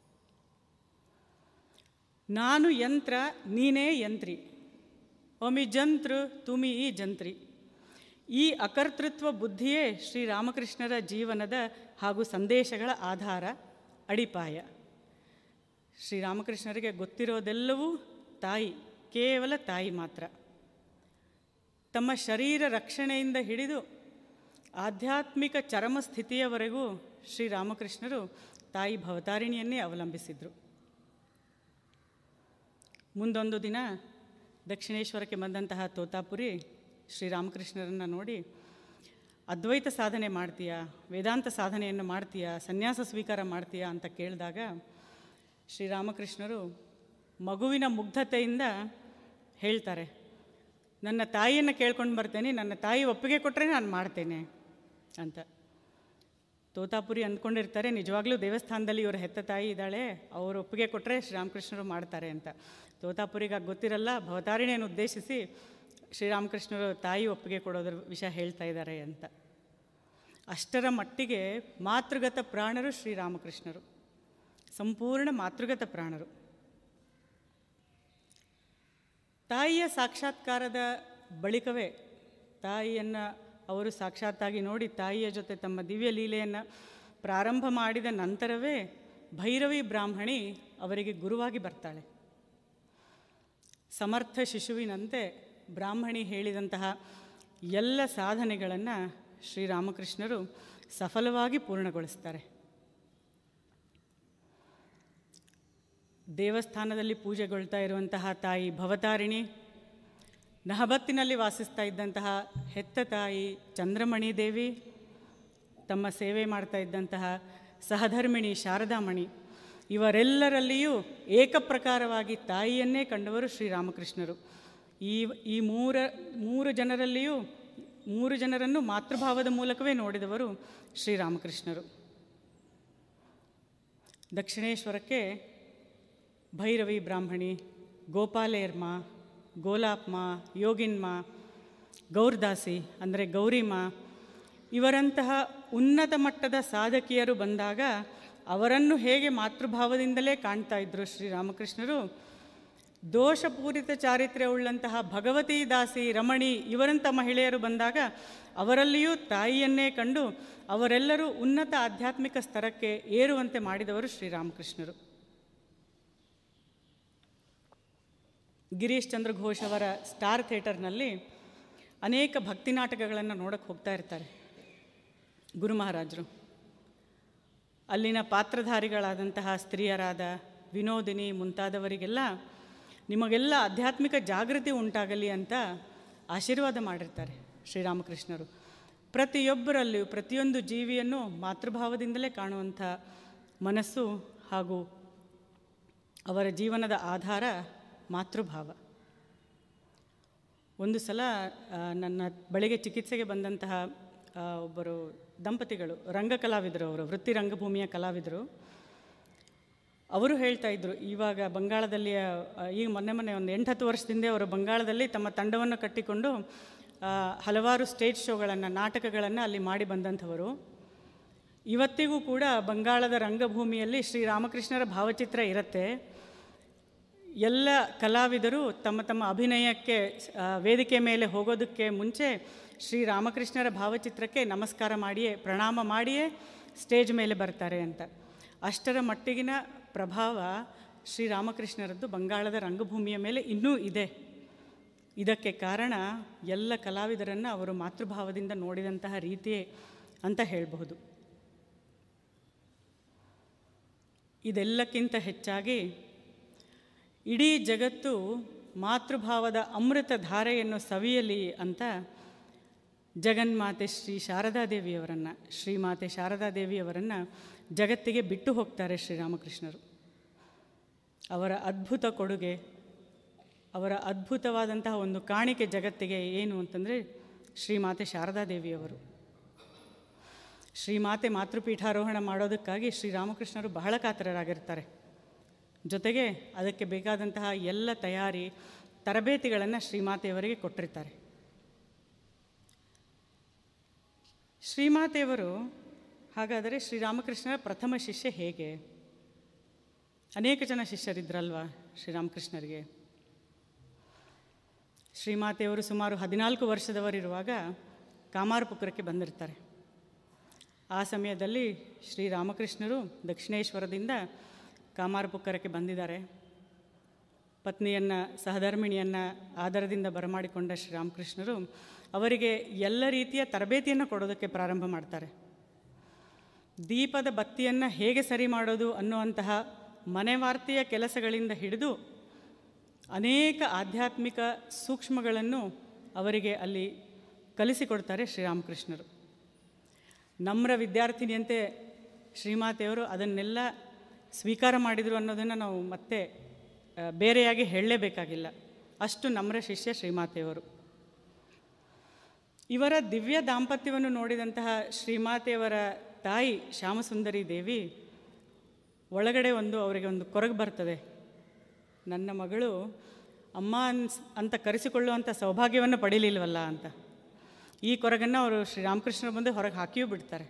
ನಾನು ಯಂತ್ರ ನೀನೇ ಯಂತ್ರಿ ಒಮಿ ಜಂತೃ ತುಮಿ ಈ ಜಂತ್ರಿ ಈ ಅಕರ್ತೃತ್ವ ಬುದ್ಧಿಯೇ ಶ್ರೀರಾಮಕೃಷ್ಣರ ಜೀವನದ ಹಾಗೂ ಸಂದೇಶಗಳ ಆಧಾರ ಅಡಿಪಾಯ ಶ್ರೀರಾಮಕೃಷ್ಣರಿಗೆ ಗೊತ್ತಿರೋದೆಲ್ಲವೂ ತಾಯಿ ಕೇವಲ ತಾಯಿ ಮಾತ್ರ ತಮ್ಮ ಶರೀರ ರಕ್ಷಣೆಯಿಂದ ಹಿಡಿದು ಆಧ್ಯಾತ್ಮಿಕ ಚರಮ ಸ್ಥಿತಿಯವರೆಗೂ ಶ್ರೀರಾಮಕೃಷ್ಣರು ತಾಯಿ ಭವತಾರಿಣಿಯನ್ನೇ ಅವಲಂಬಿಸಿದರು ಮುಂದೊಂದು ದಿನ ದಕ್ಷಿಣೇಶ್ವರಕ್ಕೆ ಬಂದಂತಹ ತೋತಾಪುರಿ ಶ್ರೀರಾಮಕೃಷ್ಣರನ್ನು ನೋಡಿ ಅದ್ವೈತ ಸಾಧನೆ ಮಾಡ್ತೀಯಾ ವೇದಾಂತ ಸಾಧನೆಯನ್ನು ಮಾಡ್ತೀಯಾ ಸನ್ಯಾಸ ಸ್ವೀಕಾರ ಮಾಡ್ತೀಯಾ ಅಂತ ಕೇಳಿದಾಗ ಶ್ರೀರಾಮಕೃಷ್ಣರು ಮಗುವಿನ ಮುಗ್ಧತೆಯಿಂದ ಹೇಳ್ತಾರೆ ನನ್ನ ತಾಯಿಯನ್ನು ಕೇಳ್ಕೊಂಡು ಬರ್ತೇನೆ ನನ್ನ ತಾಯಿ ಒಪ್ಪಿಗೆ ಕೊಟ್ಟರೆ ನಾನು ಮಾಡ್ತೇನೆ ಅಂತ ತೋತಾಪುರಿ ಅಂದ್ಕೊಂಡಿರ್ತಾರೆ ನಿಜವಾಗ್ಲೂ ದೇವಸ್ಥಾನದಲ್ಲಿ ಇವ್ರ ಹೆತ್ತ ತಾಯಿ ಇದ್ದಾಳೆ ಅವರು ಒಪ್ಪಿಗೆ ಕೊಟ್ಟರೆ ಶ್ರೀರಾಮಕೃಷ್ಣರು ಮಾಡ್ತಾರೆ ಅಂತ ತೋತಾಪುರಿಗೆ ಗೊತ್ತಿರಲ್ಲ ಭವತಾರಿಣಿಯನ್ನು ಉದ್ದೇಶಿಸಿ ಶ್ರೀರಾಮಕೃಷ್ಣರು ತಾಯಿ ಒಪ್ಪಿಗೆ ಕೊಡೋದ್ರ ವಿಷಯ ಹೇಳ್ತಾ ಇದ್ದಾರೆ ಅಂತ ಅಷ್ಟರ ಮಟ್ಟಿಗೆ ಮಾತೃಗತ ಪ್ರಾಣರು ಶ್ರೀರಾಮಕೃಷ್ಣರು ಸಂಪೂರ್ಣ ಮಾತೃಗತ ಪ್ರಾಣರು ತಾಯಿಯ ಸಾಕ್ಷಾತ್ಕಾರದ ಬಳಿಕವೇ ತಾಯಿಯನ್ನು ಅವರು ಸಾಕ್ಷಾತ್ತಾಗಿ ನೋಡಿ ತಾಯಿಯ ಜೊತೆ ತಮ್ಮ ದಿವ್ಯ ಲೀಲೆಯನ್ನು ಪ್ರಾರಂಭ ಮಾಡಿದ ನಂತರವೇ ಭೈರವಿ ಬ್ರಾಹ್ಮಣಿ ಅವರಿಗೆ ಗುರುವಾಗಿ ಬರ್ತಾಳೆ ಸಮರ್ಥ ಶಿಶುವಿನಂತೆ ಬ್ರಾಹ್ಮಣಿ ಹೇಳಿದಂತಹ ಎಲ್ಲ ಸಾಧನೆಗಳನ್ನು ಶ್ರೀರಾಮಕೃಷ್ಣರು ಸಫಲವಾಗಿ ಪೂರ್ಣಗೊಳಿಸ್ತಾರೆ ದೇವಸ್ಥಾನದಲ್ಲಿ ಪೂಜೆಗೊಳ್ತಾ ಇರುವಂತಹ ತಾಯಿ ಭವತಾರಿಣಿ ನಹಬತ್ತಿನಲ್ಲಿ ವಾಸಿಸ್ತಾ ಇದ್ದಂತಹ ಹೆತ್ತ ತಾಯಿ ಚಂದ್ರಮಣಿ ದೇವಿ ತಮ್ಮ ಸೇವೆ ಮಾಡ್ತಾ ಇದ್ದಂತಹ ಸಹಧರ್ಮಿಣಿ ಶಾರದಾಮಣಿ ಇವರೆಲ್ಲರಲ್ಲಿಯೂ ಏಕಪ್ರಕಾರವಾಗಿ ತಾಯಿಯನ್ನೇ ಕಂಡವರು ಶ್ರೀರಾಮಕೃಷ್ಣರು ಈ ಈ ಮೂರ ಮೂರು ಜನರಲ್ಲಿಯೂ ಮೂರು ಜನರನ್ನು ಮಾತೃಭಾವದ ಮೂಲಕವೇ ನೋಡಿದವರು ಶ್ರೀರಾಮಕೃಷ್ಣರು ದಕ್ಷಿಣೇಶ್ವರಕ್ಕೆ ಭೈರವಿ ಬ್ರಾಹ್ಮಣಿ ಗೋಪಾಲೇರ್ಮ ಗೋಲಾಪ್ಮ ಯೋಗಿನ್ಮ ಗೌರ್ದಾಸಿ ಅಂದರೆ ಗೌರಿಮ ಇವರಂತಹ ಉನ್ನತ ಮಟ್ಟದ ಸಾಧಕಿಯರು ಬಂದಾಗ ಅವರನ್ನು ಹೇಗೆ ಮಾತೃಭಾವದಿಂದಲೇ ಕಾಣ್ತಾ ಇದ್ದರು ಶ್ರೀರಾಮಕೃಷ್ಣರು ದೋಷಪೂರಿತ ಚಾರಿತ್ರ್ಯ ಉಳ್ಳಂತಹ ಭಗವತಿ ದಾಸಿ ರಮಣಿ ಇವರಂಥ ಮಹಿಳೆಯರು ಬಂದಾಗ ಅವರಲ್ಲಿಯೂ ತಾಯಿಯನ್ನೇ ಕಂಡು ಅವರೆಲ್ಲರೂ ಉನ್ನತ ಆಧ್ಯಾತ್ಮಿಕ ಸ್ತರಕ್ಕೆ ಏರುವಂತೆ ಮಾಡಿದವರು ಶ್ರೀರಾಮಕೃಷ್ಣರು ಗಿರೀಶ್ ಚಂದ್ರ ಘೋಷ್ ಅವರ ಸ್ಟಾರ್ ಥಿಯೇಟರ್ನಲ್ಲಿ ಅನೇಕ ಭಕ್ತಿ ನಾಟಕಗಳನ್ನು ನೋಡಕ್ಕೆ ಹೋಗ್ತಾ ಇರ್ತಾರೆ ಗುರು ಮಹಾರಾಜರು ಅಲ್ಲಿನ ಪಾತ್ರಧಾರಿಗಳಾದಂತಹ ಸ್ತ್ರೀಯರಾದ ವಿನೋದಿನಿ ಮುಂತಾದವರಿಗೆಲ್ಲ ನಿಮಗೆಲ್ಲ ಆಧ್ಯಾತ್ಮಿಕ ಜಾಗೃತಿ ಉಂಟಾಗಲಿ ಅಂತ ಆಶೀರ್ವಾದ ಮಾಡಿರ್ತಾರೆ ಶ್ರೀರಾಮಕೃಷ್ಣರು ಪ್ರತಿಯೊಬ್ಬರಲ್ಲಿಯೂ ಪ್ರತಿಯೊಂದು ಜೀವಿಯನ್ನು ಮಾತೃಭಾವದಿಂದಲೇ ಕಾಣುವಂಥ ಮನಸ್ಸು ಹಾಗೂ ಅವರ ಜೀವನದ ಆಧಾರ ಮಾತೃಭಾವ ಒಂದು ಸಲ ಆ, ನನ್ನ ಬಳಿಗೆ ಚಿಕಿತ್ಸೆಗೆ ಬಂದಂತಹ ಆ, ಒಬ್ಬರು ದಂಪತಿಗಳು ರಂಗಕಲಾವಿದರು ಅವರು ವೃತ್ತಿ ರಂಗಭೂಮಿಯ ಕಲಾವಿದರು ಅವರು ಹೇಳ್ತಾ ಇದ್ರು ಇವಾಗ ಬಂಗಾಳದಲ್ಲಿ ಆ, ಈಗ ಮೊನ್ನೆ ಮೊನ್ನೆ ಒಂದು ಎಂಟು ಹತ್ತು ವರ್ಷದಿಂದ ಅವರು ಬಂಗಾಳದಲ್ಲಿ ತಮ್ಮ ತಂಡವನ್ನು ಕಟ್ಟಿಕೊಂಡು ಆ, ಹಲವಾರು ಸ್ಟೇಜ್ ಶೋಗಳನ್ನು ನಾಟಕಗಳನ್ನು ಅಲ್ಲಿ ಮಾಡಿ ಬಂದಂಥವರು ಇವತ್ತಿಗೂ ಕೂಡ ಬಂಗಾಳದ ರಂಗಭೂಮಿಯಲ್ಲಿ ಶ್ರೀರಾಮಕೃಷ್ಣರ ಭಾವಚಿತ್ರ ಇರುತ್ತೆ ಎಲ್ಲ ಕಲಾವಿದರು ತಮ್ಮ ತಮ್ಮ ಅಭಿನಯಕ್ಕೆ ಆ, ವೇದಿಕೆ ಮೇಲೆ ಹೋಗೋದಕ್ಕೆ ಮುಂಚೆ ಶ್ರೀರಾಮಕೃಷ್ಣರ ಭಾವಚಿತ್ರಕ್ಕೆ ನಮಸ್ಕಾರ ಮಾಡಿಯೇ ಪ್ರಣಾಮ ಮಾಡಿಯೇ ಸ್ಟೇಜ್ ಮೇಲೆ ಬರ್ತಾರೆ ಅಂತ ಅಷ್ಟರ ಮಟ್ಟಿಗಿನ ಪ್ರಭಾವ ಶ್ರೀರಾಮಕೃಷ್ಣರದ್ದು ಬಂಗಾಳದ ರಂಗಭೂಮಿಯ ಮೇಲೆ ಇನ್ನೂ ಇದೆ ಇದಕ್ಕೆ ಕಾರಣ ಎಲ್ಲ ಕಲಾವಿದರನ್ನು ಅವರು ಮಾತೃಭಾವದಿಂದ ನೋಡಿದಂತಹ ರೀತಿಯೇ ಅಂತ ಹೇಳಬಹುದು ಇದೆಲ್ಲಕ್ಕಿಂತ ಹೆಚ್ಚಾಗಿ ಇಡೀ ಜಗತ್ತು ಮಾತೃಭಾವದ ಅಮೃತ ಧಾರೆಯನ್ನು ಸವಿಯಲಿ ಅಂತ ಜಗನ್ಮಾತೆ ಶ್ರೀ ಶಾರದಾದೇವಿಯವರನ್ನು ಶ್ರೀಮಾತೆ ಶಾರದಾದೇವಿಯವರನ್ನು ಜಗತ್ತಿಗೆ ಬಿಟ್ಟು ಹೋಗ್ತಾರೆ ಶ್ರೀರಾಮಕೃಷ್ಣರು ಅವರ ಅದ್ಭುತ ಕೊಡುಗೆ ಅವರ ಅದ್ಭುತವಾದಂತಹ ಒಂದು ಕಾಣಿಕೆ ಜಗತ್ತಿಗೆ ಏನು ಅಂತಂದರೆ ಶ್ರೀಮಾತೆ ಶಾರದಾದೇವಿಯವರು ಶ್ರೀಮಾತೆ ಮಾತೃಪೀಠಾರೋಹಣ ಮಾಡೋದಕ್ಕಾಗಿ ಶ್ರೀರಾಮಕೃಷ್ಣರು ಬಹಳ ಕಾತರರಾಗಿರ್ತಾರೆ ಜೊತೆಗೆ ಅದಕ್ಕೆ ಬೇಕಾದಂತಹ ಎಲ್ಲ ತಯಾರಿ ತರಬೇತಿಗಳನ್ನು ಶ್ರೀಮಾತೆಯವರಿಗೆ ಕೊಟ್ಟಿರ್ತಾರೆ ಶ್ರೀಮಾತೆಯವರು ಹಾಗಾದರೆ ಶ್ರೀರಾಮಕೃಷ್ಣರ ಪ್ರಥಮ ಶಿಷ್ಯ ಹೇಗೆ ಅನೇಕ ಜನ ಶಿಷ್ಯರಿದ್ರಲ್ವಾ ಶ್ರೀರಾಮಕೃಷ್ಣರಿಗೆ ಶ್ರೀಮಾತೆಯವರು ಸುಮಾರು ಹದಿನಾಲ್ಕು ವರ್ಷದವರಿರುವಾಗ ಕಾಮಾರಪುಕ್ಕರಕ್ಕೆ ಬಂದಿರ್ತಾರೆ ಆ ಸಮಯದಲ್ಲಿ ಶ್ರೀರಾಮಕೃಷ್ಣರು ದಕ್ಷಿಣೇಶ್ವರದಿಂದ ಕಾಮಾರಪುಕ್ಕರಕ್ಕೆ ಬಂದಿದ್ದಾರೆ ಪತ್ನಿಯನ್ನು ಸಹಧರ್ಮಿಣಿಯನ್ನು ಆಧಾರದಿಂದ ಬರಮಾಡಿಕೊಂಡ ಶ್ರೀರಾಮಕೃಷ್ಣರು ಅವರಿಗೆ ಎಲ್ಲ ರೀತಿಯ ತರಬೇತಿಯನ್ನು ಕೊಡೋದಕ್ಕೆ ಪ್ರಾರಂಭ ಮಾಡ್ತಾರೆ ದೀಪದ ಬತ್ತಿಯನ್ನು ಹೇಗೆ ಸರಿ ಮಾಡೋದು ಅನ್ನುವಂತಹ ಮನೆವಾರ್ತೆಯ ಕೆಲಸಗಳಿಂದ ಹಿಡಿದು ಅನೇಕ ಆಧ್ಯಾತ್ಮಿಕ ಸೂಕ್ಷ್ಮಗಳನ್ನು ಅವರಿಗೆ ಅಲ್ಲಿ ಕಲಿಸಿಕೊಡ್ತಾರೆ ಶ್ರೀರಾಮಕೃಷ್ಣರು ನಮ್ರ ವಿದ್ಯಾರ್ಥಿನಿಯಂತೆ ಶ್ರೀಮಾತೆಯವರು ಅದನ್ನೆಲ್ಲ ಸ್ವೀಕಾರ ಮಾಡಿದರು ಅನ್ನೋದನ್ನು ನಾವು ಮತ್ತೆ ಆ, ಬೇರೆಯಾಗಿ ಹೇಳಲೇಬೇಕಾಗಿಲ್ಲ ಅಷ್ಟು ನಮ್ರ ಶಿಷ್ಯ ಶ್ರೀಮಾತೆಯವರು ಇವರ ದಿವ್ಯ ದಾಂಪತ್ಯವನ್ನು ನೋಡಿದಂತಹ ಶ್ರೀಮಾತೆಯವರ ತಾಯಿ ಶ್ಯಾಮಸುಂದರಿ ದೇವಿ ಒಳಗಡೆ ಒಂದು ಅವರಿಗೆ ಒಂದು ಕೊರಗು ಬರ್ತದೆ ನನ್ನ ಮಗಳು ಅಮ್ಮ ಅನ್ಸ್ ಅಂತ ಕರೆಸಿಕೊಳ್ಳುವಂಥ ಸೌಭಾಗ್ಯವನ್ನು ಪಡೀಲಿಲ್ವಲ್ಲ ಅಂತ ಈ ಕೊರಗನ್ನು ಅವರು ಶ್ರೀರಾಮಕೃಷ್ಣರ ಮುಂದೆ ಹೊರಗೆ ಹಾಕಿಯೂ ಬಿಡ್ತಾರೆ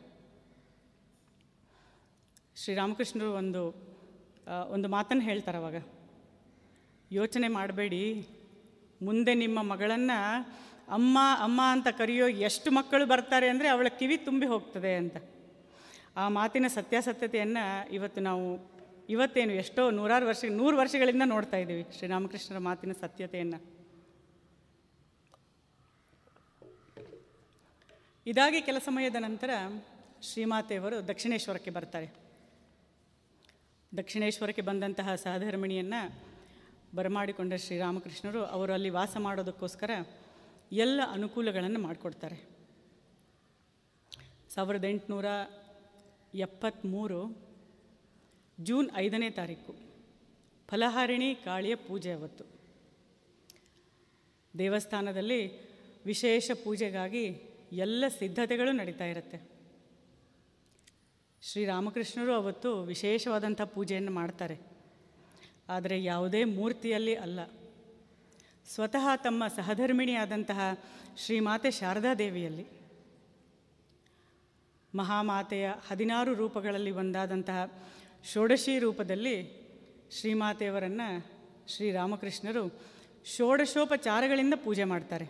ಶ್ರೀರಾಮಕೃಷ್ಣರು ಒಂದು ಆ, ಒಂದು ಮಾತನ್ನು ಹೇಳ್ತಾರೆ ಅವಾಗ ಯೋಚನೆ ಮಾಡಬೇಡಿ ಮುಂದೆ ನಿಮ್ಮ ಮಗಳನ್ನು ಅಮ್ಮ ಅಮ್ಮ ಅಂತ ಕರೆಯೋ ಎಷ್ಟು ಮಕ್ಕಳು ಬರ್ತಾರೆ ಅಂದರೆ ಅವಳ ಕಿವಿ ತುಂಬಿ ಹೋಗ್ತದೆ ಅಂತ ಆ ಮಾತಿನ ಸತ್ಯಾಸತ್ಯತೆಯನ್ನು ಇವತ್ತು ನಾವು ಇವತ್ತೇನು ಎಷ್ಟೋ ನೂರಾರು ವರ್ಷ ನೂರು ವರ್ಷಗಳಿಂದ ನೋಡ್ತಾ ಇದ್ದೀವಿ ಶ್ರೀರಾಮಕೃಷ್ಣರ ಮಾತಿನ ಸತ್ಯತೆಯನ್ನು ಇದಾಗಿ ಕೆಲ ಸಮಯದ ನಂತರ ಶ್ರೀಮಾತೆಯವರು ದಕ್ಷಿಣೇಶ್ವರಕ್ಕೆ ಬರ್ತಾರೆ ದಕ್ಷಿಣೇಶ್ವರಕ್ಕೆ ಬಂದಂತಹ ಸಹಧರ್ಮಿಣಿಯನ್ನು ಬರಮಾಡಿಕೊಂಡ ಶ್ರೀರಾಮಕೃಷ್ಣರು ಅವರು ಅಲ್ಲಿ ವಾಸ ಮಾಡೋದಕ್ಕೋಸ್ಕರ ಎಲ್ಲ ಅನುಕೂಲಗಳನ್ನು ಮಾಡಿಕೊಡ್ತಾರೆ ಸಾವಿರದ ಎಂಟುನೂರ ಎಪ್ಪತ್ತ್ಮೂರು ಜೂನ್ ಐದನೇ ತಾರೀಕು ಫಲಹಾರಿಣಿ ಕಾಳಿಯ ಪೂಜೆ ಅವತ್ತು ದೇವಸ್ಥಾನದಲ್ಲಿ ವಿಶೇಷ ಪೂಜೆಗಾಗಿ ಎಲ್ಲ ಸಿದ್ಧತೆಗಳು ನಡೀತಾ ಇರುತ್ತೆ ಶ್ರೀರಾಮಕೃಷ್ಣರು ಅವತ್ತು ವಿಶೇಷವಾದಂಥ ಪೂಜೆಯನ್ನು ಮಾಡ್ತಾರೆ ಆದರೆ ಯಾವುದೇ ಮೂರ್ತಿಯಲ್ಲಿ ಅಲ್ಲ ಸ್ವತಃ ತಮ್ಮ ಸಹಧರ್ಮಿಣಿಯಾದಂತಹ ಶ್ರೀಮಾತೆ ಶಾರದಾದೇವಿಯಲ್ಲಿ ಮಹಾಮಾತೆಯ ಹದಿನಾರು ರೂಪಗಳಲ್ಲಿ ಒಂದಾದಂತಹ ಷೋಡಶಿ ರೂಪದಲ್ಲಿ ಶ್ರೀಮಾತೆಯವರನ್ನು ಶ್ರೀರಾಮಕೃಷ್ಣರು ಷೋಡಶೋಪಚಾರಗಳಿಂದ ಪೂಜೆ ಮಾಡ್ತಾರೆ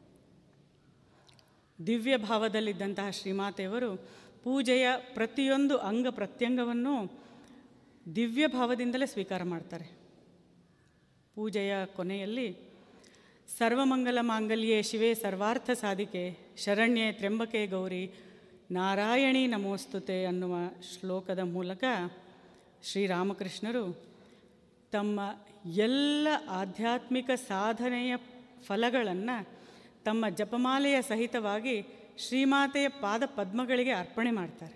ದಿವ್ಯ ಭಾವದಲ್ಲಿದ್ದಂತಹ ಶ್ರೀಮಾತೆಯವರು ಪೂಜೆಯ ಪ್ರತಿಯೊಂದು ಅಂಗ ಪ್ರತ್ಯಂಗವನ್ನು ದಿವ್ಯ ಭಾವದಿಂದಲೇ ಸ್ವೀಕಾರ ಮಾಡ್ತಾರೆ ಪೂಜೆಯ ಕೊನೆಯಲ್ಲಿ ಸರ್ವಮಂಗಲ ಮಾಂಗಲ್ಯೆ ಶಿವೆ ಸರ್ವಾರ್ಥ ಸಾಧಿಕೆ ಶರಣ್ಯೆ ತ್ರ್ಯಂಬಕೆ ಗೌರಿ ನಾರಾಯಣಿ ನಮೋಸ್ತುತೆ ಅನ್ನುವ ಶ್ಲೋಕದ ಮೂಲಕ ಶ್ರೀರಾಮಕೃಷ್ಣರು ತಮ್ಮ ಎಲ್ಲ ಆಧ್ಯಾತ್ಮಿಕ ಸಾಧನೆಯ ಫಲಗಳನ್ನು ತಮ್ಮ ಜಪಮಾಲೆಯ ಸಹಿತವಾಗಿ ಶ್ರೀಮಾತೆಯ ಪಾದ ಪದ್ಮಗಳಿಗೆ ಅರ್ಪಣೆ ಮಾಡ್ತಾರೆ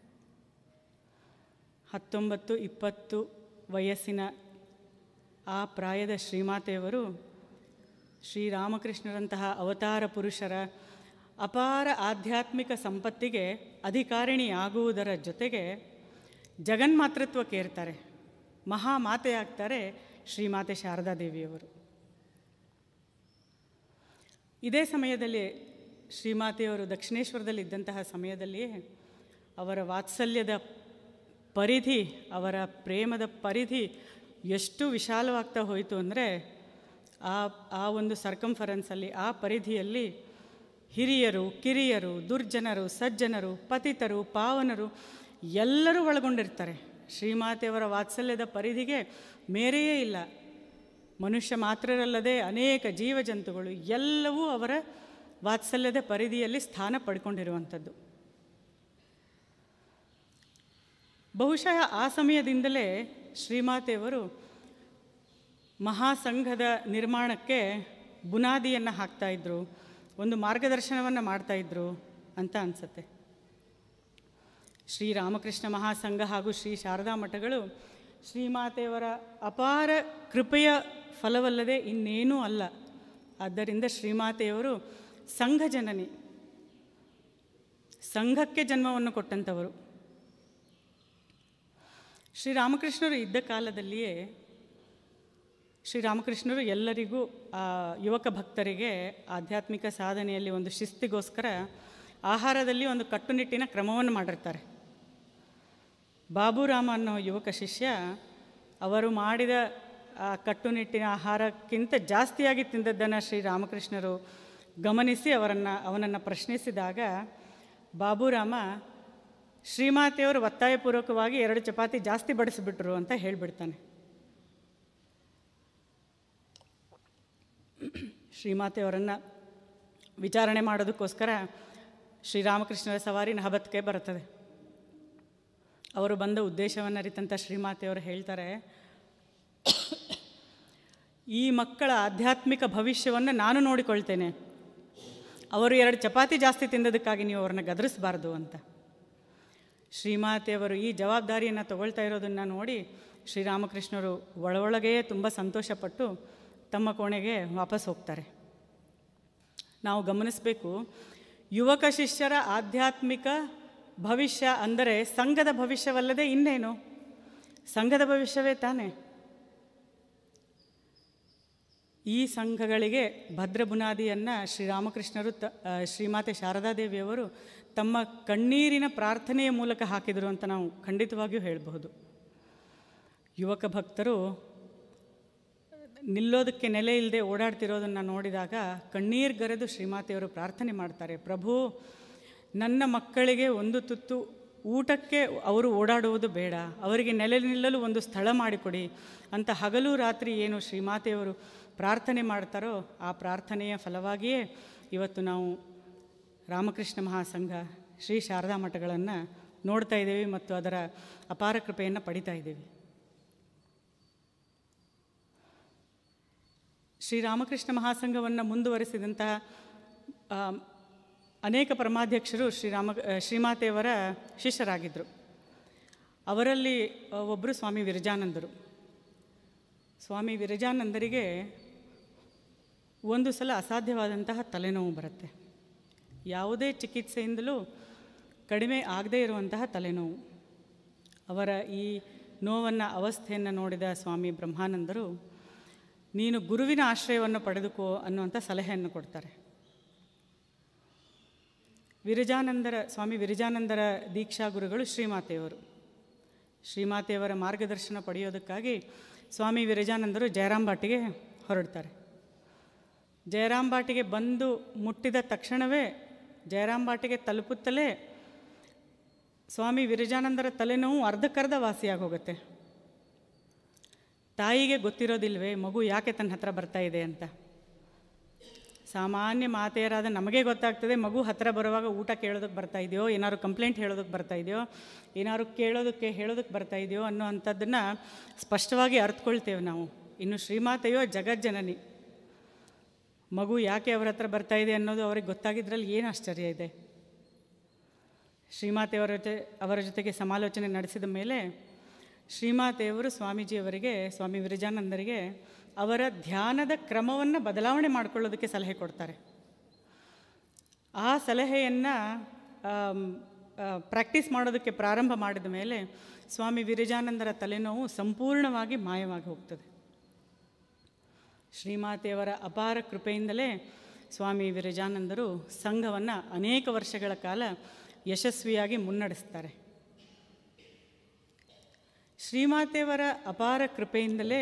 ಹತ್ತೊಂಬತ್ತು ಇಪ್ಪತ್ತು ವಯಸ್ಸಿನ ಆ ಪ್ರಾಯದ ಶ್ರೀಮಾತೆಯವರು ಶ್ರೀರಾಮಕೃಷ್ಣರಂತಹ ಅವತಾರ ಪುರುಷರ ಅಪಾರ ಆಧ್ಯಾತ್ಮಿಕ ಸಂಪತ್ತಿಗೆ ಅಧಿಕಾರಿಣಿಯಾಗುವುದರ ಜೊತೆಗೆ ಜಗನ್ಮಾತೃತ್ವಕ್ಕೇರ್ತಾರೆ ಮಹಾಮಾತೆಯಾಗ್ತಾರೆ ಶ್ರೀಮಾತೆ ಶಾರದಾದೇವಿಯವರು ಇದೇ ಸಮಯದಲ್ಲಿ ಶ್ರೀಮಾತೆಯವರು ದಕ್ಷಿಣೇಶ್ವರದಲ್ಲಿ ಇದ್ದಂತಹ ಸಮಯದಲ್ಲಿಯೇ ಅವರ ವಾತ್ಸಲ್ಯದ ಪರಿಧಿ ಅವರ ಪ್ರೇಮದ ಪರಿಧಿ ಎಷ್ಟು ವಿಶಾಲವಾಗ್ತಾ ಹೋಯಿತು ಅಂದರೆ ಆ ಆ ಒಂದು ಸರ್ಕಂಫರೆನ್ಸಲ್ಲಿ ಆ ಪರಿಧಿಯಲ್ಲಿ ಹಿರಿಯರು ಕಿರಿಯರು ದುರ್ಜನರು ಸಜ್ಜನರು ಪತಿತರು ಪಾವನರು ಎಲ್ಲರೂ ಒಳಗೊಂಡಿರ್ತಾರೆ ಶ್ರೀಮಾತೆಯವರ ವಾತ್ಸಲ್ಯದ ಪರಿಧಿಗೆ ಮೇರೆಯೇ ಇಲ್ಲ ಮನುಷ್ಯ ಮಾತ್ರರಲ್ಲದೆ ಅನೇಕ ಜೀವಜಂತುಗಳು ಎಲ್ಲವೂ ಅವರ ವಾತ್ಸಲ್ಯದ ಪರಿಧಿಯಲ್ಲಿ ಸ್ಥಾನ ಪಡ್ಕೊಂಡಿರುವಂಥದ್ದು ಬಹುಶಃ ಆ ಸಮಯದಿಂದಲೇ ಶ್ರೀಮಾತೆಯವರು ಮಹಾಸಂಘದ ನಿರ್ಮಾಣಕ್ಕೆ ಬುನಾದಿಯನ್ನು ಹಾಕ್ತಾಯಿದ್ರು ಒಂದು ಮಾರ್ಗದರ್ಶನವನ್ನು ಮಾಡ್ತಾಯಿದ್ರು ಅಂತ ಅನಿಸುತ್ತೆ ಶ್ರೀರಾಮಕೃಷ್ಣ ಮಹಾಸಂಘ ಹಾಗೂ ಶ್ರೀ ಶಾರದಾ ಮಠಗಳು ಶ್ರೀಮಾತೆಯವರ ಅಪಾರ ಕೃಪೆಯ ಫಲವಲ್ಲದೆ ಇನ್ನೇನೂ ಅಲ್ಲ ಆದ್ದರಿಂದ ಶ್ರೀಮಾತೆಯವರು ಸಂಘ ಜನನಿ ಸಂಘಕ್ಕೆ ಜನ್ಮವನ್ನು ಕೊಟ್ಟಂಥವರು ಶ್ರೀರಾಮಕೃಷ್ಣರು ಇದ್ದ ಕಾಲದಲ್ಲಿಯೇ ಶ್ರೀರಾಮಕೃಷ್ಣರು ಎಲ್ಲರಿಗೂ ಆ ಯುವಕ ಭಕ್ತರಿಗೆ ಆಧ್ಯಾತ್ಮಿಕ ಸಾಧನೆಯಲ್ಲಿ ಒಂದು ಶಿಸ್ತಿಗೋಸ್ಕರ ಆಹಾರದಲ್ಲಿ ಒಂದು ಕಟ್ಟುನಿಟ್ಟಿನ ಕ್ರಮವನ್ನು ಮಾಡಿರ್ತಾರೆ ಬಾಬುರಾಮ ಅನ್ನೋ ಯುವಕ ಶಿಷ್ಯ ಅವರು ಮಾಡಿದ ಆ ಕಟ್ಟುನಿಟ್ಟಿನ ಆಹಾರಕ್ಕಿಂತ ಜಾಸ್ತಿಯಾಗಿ ತಿಂದದ್ದನ್ನು ಶ್ರೀರಾಮಕೃಷ್ಣರು ಗಮನಿಸಿ ಅವರನ್ನು ಅವನನ್ನು ಪ್ರಶ್ನಿಸಿದಾಗ ಬಾಬುರಾಮ ಶ್ರೀಮಾತೆಯವರು ಒತ್ತಾಯಪೂರ್ವಕವಾಗಿ ಎರಡು ಚಪಾತಿ ಜಾಸ್ತಿ ಬಡಿಸಿಬಿಟ್ರು ಅಂತ ಹೇಳಿಬಿಡ್ತಾನೆ ಶ್ರೀಮಾತೆಯವರನ್ನು ವಿಚಾರಣೆ ಮಾಡೋದಕ್ಕೋಸ್ಕರ ಶ್ರೀರಾಮಕೃಷ್ಣರ ಸವಾರಿ ನಹಬತ್ಗೆ ಬರುತ್ತದೆ ಅವರು ಬಂದ ಉದ್ದೇಶವನ್ನು ಅರಿತಂಥ ಶ್ರೀಮಾತೆಯವರು ಹೇಳ್ತಾರೆ ಈ ಮಕ್ಕಳ ಆಧ್ಯಾತ್ಮಿಕ ಭವಿಷ್ಯವನ್ನು ನಾನು ನೋಡಿಕೊಳ್ತೇನೆ ಅವರು ಎರಡು ಚಪಾತಿ ಜಾಸ್ತಿ ತಿಂದದಕ್ಕಾಗಿ ನೀವು ಅವ್ರನ್ನ ಗದರಿಸಬಾರ್ದು ಅಂತ ಶ್ರೀಮಾತೆಯವರು ಈ ಜವಾಬ್ದಾರಿಯನ್ನು ತಗೊಳ್ತಾ ಇರೋದನ್ನು ನೋಡಿ ಶ್ರೀರಾಮಕೃಷ್ಣರು ಒಳೊಳಗೆಯೇ ತುಂಬ ಸಂತೋಷಪಟ್ಟು ತಮ್ಮ ಕೋಣೆಗೆ ವಾಪಸ್ ಹೋಗ್ತಾರೆ ನಾವು ಗಮನಿಸಬೇಕು ಯುವಕ ಶಿಷ್ಯರ ಆಧ್ಯಾತ್ಮಿಕ ಭವಿಷ್ಯ ಅಂದರೆ ಸಂಘದ ಭವಿಷ್ಯವಲ್ಲದೆ ಇನ್ನೇನು ಸಂಘದ ಭವಿಷ್ಯವೇ ತಾನೇ ಈ ಸಂಘಗಳಿಗೆ ಭದ್ರ ಬುನಾದಿಯನ್ನು ಶ್ರೀರಾಮಕೃಷ್ಣರು ತ ಆ, ಶ್ರೀಮಾತೆ ಶಾರದಾದೇವಿಯವರು ತಮ್ಮ ಕಣ್ಣೀರಿನ ಪ್ರಾರ್ಥನೆಯ ಮೂಲಕ ಹಾಕಿದರು ಅಂತ ನಾವು ಖಂಡಿತವಾಗಿಯೂ ಹೇಳಬಹುದು ಯುವಕ ಭಕ್ತರು ನಿಲ್ಲೋದಕ್ಕೆ ನೆಲೆ ಇಲ್ಲದೆ ಓಡಾಡ್ತಿರೋದನ್ನು ನೋಡಿದಾಗ ಕಣ್ಣೀರು ಗರೆದು ಶ್ರೀಮಾತೆಯವರು ಪ್ರಾರ್ಥನೆ ಮಾಡ್ತಾರೆ ಪ್ರಭು ನನ್ನ ಮಕ್ಕಳಿಗೆ ಒಂದು ತುತ್ತು ಊಟಕ್ಕೆ ಅವರು ಓಡಾಡುವುದು ಬೇಡ ಅವರಿಗೆ ನೆಲೆ ನಿಲ್ಲಲು ಒಂದು ಸ್ಥಳ ಮಾಡಿಕೊಡಿ ಅಂತ ಹಗಲು ರಾತ್ರಿ ಏನು ಶ್ರೀಮಾತೆಯವರು ಪ್ರಾರ್ಥನೆ ಮಾಡ್ತಾರೋ ಆ ಪ್ರಾರ್ಥನೆಯ ಫಲವಾಗಿಯೇ ಇವತ್ತು ನಾವು ರಾಮಕೃಷ್ಣ ಮಹಾಸಂಘ ಶ್ರೀ ಶಾರದಾ ಮಠಗಳನ್ನು ನೋಡ್ತಾ ಇದ್ದೇವೆ ಮತ್ತು ಅದರ ಅಪಾರ ಕೃಪೆಯನ್ನು ಪಡಿತಾ ಇದ್ದೇವೆ ಶ್ರೀರಾಮಕೃಷ್ಣ ಮಹಾಸಂಘವನ್ನು ಮುಂದುವರಿಸಿದಂತಹ ಆ, ಅನೇಕ ಪರಮಾಧ್ಯಕ್ಷರು ಶ್ರೀರಾಮ ಆ, ಶ್ರೀಮಾತೆಯವರ ಶಿಷ್ಯರಾಗಿದ್ದರು ಅವರಲ್ಲಿ ಆ, ಒಬ್ಬರು ಸ್ವಾಮಿ ವಿರಜಾನಂದರು ಸ್ವಾಮಿ ವಿರಜಾನಂದರಿಗೆ ಒಂದು ಸಲ ಅಸಾಧ್ಯವಾದಂತಹ ತಲೆನೋವು ಬರುತ್ತೆ ಯಾವುದೇ ಚಿಕಿತ್ಸೆಯಿಂದಲೂ ಕಡಿಮೆ ಆಗದೇ ಇರುವಂತಹ ತಲೆನೋವು ಅವರ ಈ ನೋವನ್ನು ಅವಸ್ಥೆಯನ್ನು ನೋಡಿದ ಸ್ವಾಮಿ ಬ್ರಹ್ಮಾನಂದರು ನೀನು ಗುರುವಿನ ಆಶ್ರಯವನ್ನು ಪಡೆದುಕೋ ಅನ್ನುವಂಥ ಸಲಹೆಯನ್ನು ಕೊಡ್ತಾರೆ ವಿರಜಾನಂದರ ಸ್ವಾಮಿ ವಿರಜಾನಂದರ ದೀಕ್ಷಾ ಗುರುಗಳು ಶ್ರೀಮಾತೆಯವರು ಶ್ರೀಮಾತೆಯವರ ಮಾರ್ಗದರ್ಶನ ಪಡೆಯೋದಕ್ಕಾಗಿ ಸ್ವಾಮಿ ವಿರಜಾನಂದರು ಜಯರಾಮ್ ಬಾಟಿಗೆ ಹೊರಡ್ತಾರೆ ಜಯರಾಮ್ ಬಾಟಿಗೆ ಬಂದು ಮುಟ್ಟಿದ ತಕ್ಷಣವೇ ಜಯರಾಮ್ ಬಾಟಿಗೆ ತಲುಪುತ್ತಲೇ ಸ್ವಾಮಿ ವಿರಜಾನಂದರ ತಲೆನೋವು ಅರ್ಧಕ್ಕರ್ಧ ವಾಸಿಯಾಗಿ ಹೋಗುತ್ತೆ ತಾಯಿಗೆ ಗೊತ್ತಿರೋದಿಲ್ವೇ ಮಗು ಯಾಕೆ ತನ್ನ ಹತ್ರ ಬರ್ತಾ ಇದೆ ಅಂತ ಸಾಮಾನ್ಯ ಮಾತೆಯರಾದ ನಮಗೆ ಗೊತ್ತಾಗ್ತದೆ ಮಗು ಹತ್ತಿರ ಬರುವಾಗ ಊಟ ಕೇಳೋದಕ್ಕೆ ಬರ್ತಾ ಇದೆಯೋ ಏನಾದ್ರು ಕಂಪ್ಲೇಂಟ್ ಹೇಳೋದಕ್ಕೆ ಬರ್ತಾ ಇದೆಯೋ ಏನಾದ್ರು ಕೇಳೋದಕ್ಕೆ ಹೇಳೋದಕ್ಕೆ ಬರ್ತಾ ಇದೆಯೋ ಅನ್ನೋ ಅಂಥದ್ದನ್ನು ಸ್ಪಷ್ಟವಾಗಿ ಅರ್ಥಕೊಳ್ತೇವೆ ನಾವು ಇನ್ನು ಶ್ರೀಮಾತೆಯೋ ಜಗಜ್ಜನನಿ ಮಗು ಯಾಕೆ ಅವರ ಹತ್ರ ಬರ್ತಾ ಇದೆ ಅನ್ನೋದು ಅವ್ರಿಗೆ ಗೊತ್ತಾಗಿದ್ರಲ್ಲಿ ಏನು ಆಶ್ಚರ್ಯ ಇದೆ ಶ್ರೀಮಾತೆಯವರ ಜೊತೆ ಅವರ ಜೊತೆಗೆ ಸಮಾಲೋಚನೆ ನಡೆಸಿದ ಮೇಲೆ ಶ್ರೀಮಾತೆಯವರು ಸ್ವಾಮೀಜಿಯವರಿಗೆ ಸ್ವಾಮಿ ವಿರಜಾನಂದರಿಗೆ ಅವರ ಧ್ಯಾನದ ಕ್ರಮವನ್ನು ಬದಲಾವಣೆ ಮಾಡಿಕೊಳ್ಳೋದಕ್ಕೆ ಸಲಹೆ ಕೊಡ್ತಾರೆ ಆ ಸಲಹೆಯನ್ನು ಪ್ರಾಕ್ಟೀಸ್ ಮಾಡೋದಕ್ಕೆ ಪ್ರಾರಂಭ ಮಾಡಿದ ಮೇಲೆ ಸ್ವಾಮಿ ವಿರಜಾನಂದರ ತಲೆನೋವು ಸಂಪೂರ್ಣವಾಗಿ ಮಾಯವಾಗಿ ಹೋಗ್ತದೆ ಶ್ರೀಮಾತೆಯವರ ಅಪಾರ ಕೃಪೆಯಿಂದಲೇ ಸ್ವಾಮಿ ವಿರಜಾನಂದರು ಸಂಘವನ್ನು ಅನೇಕ ವರ್ಷಗಳ ಕಾಲ ಯಶಸ್ವಿಯಾಗಿ ಮುನ್ನಡೆಸ್ತಾರೆ ಶ್ರೀಮಾತೆಯವರ ಅಪಾರ ಕೃಪೆಯಿಂದಲೇ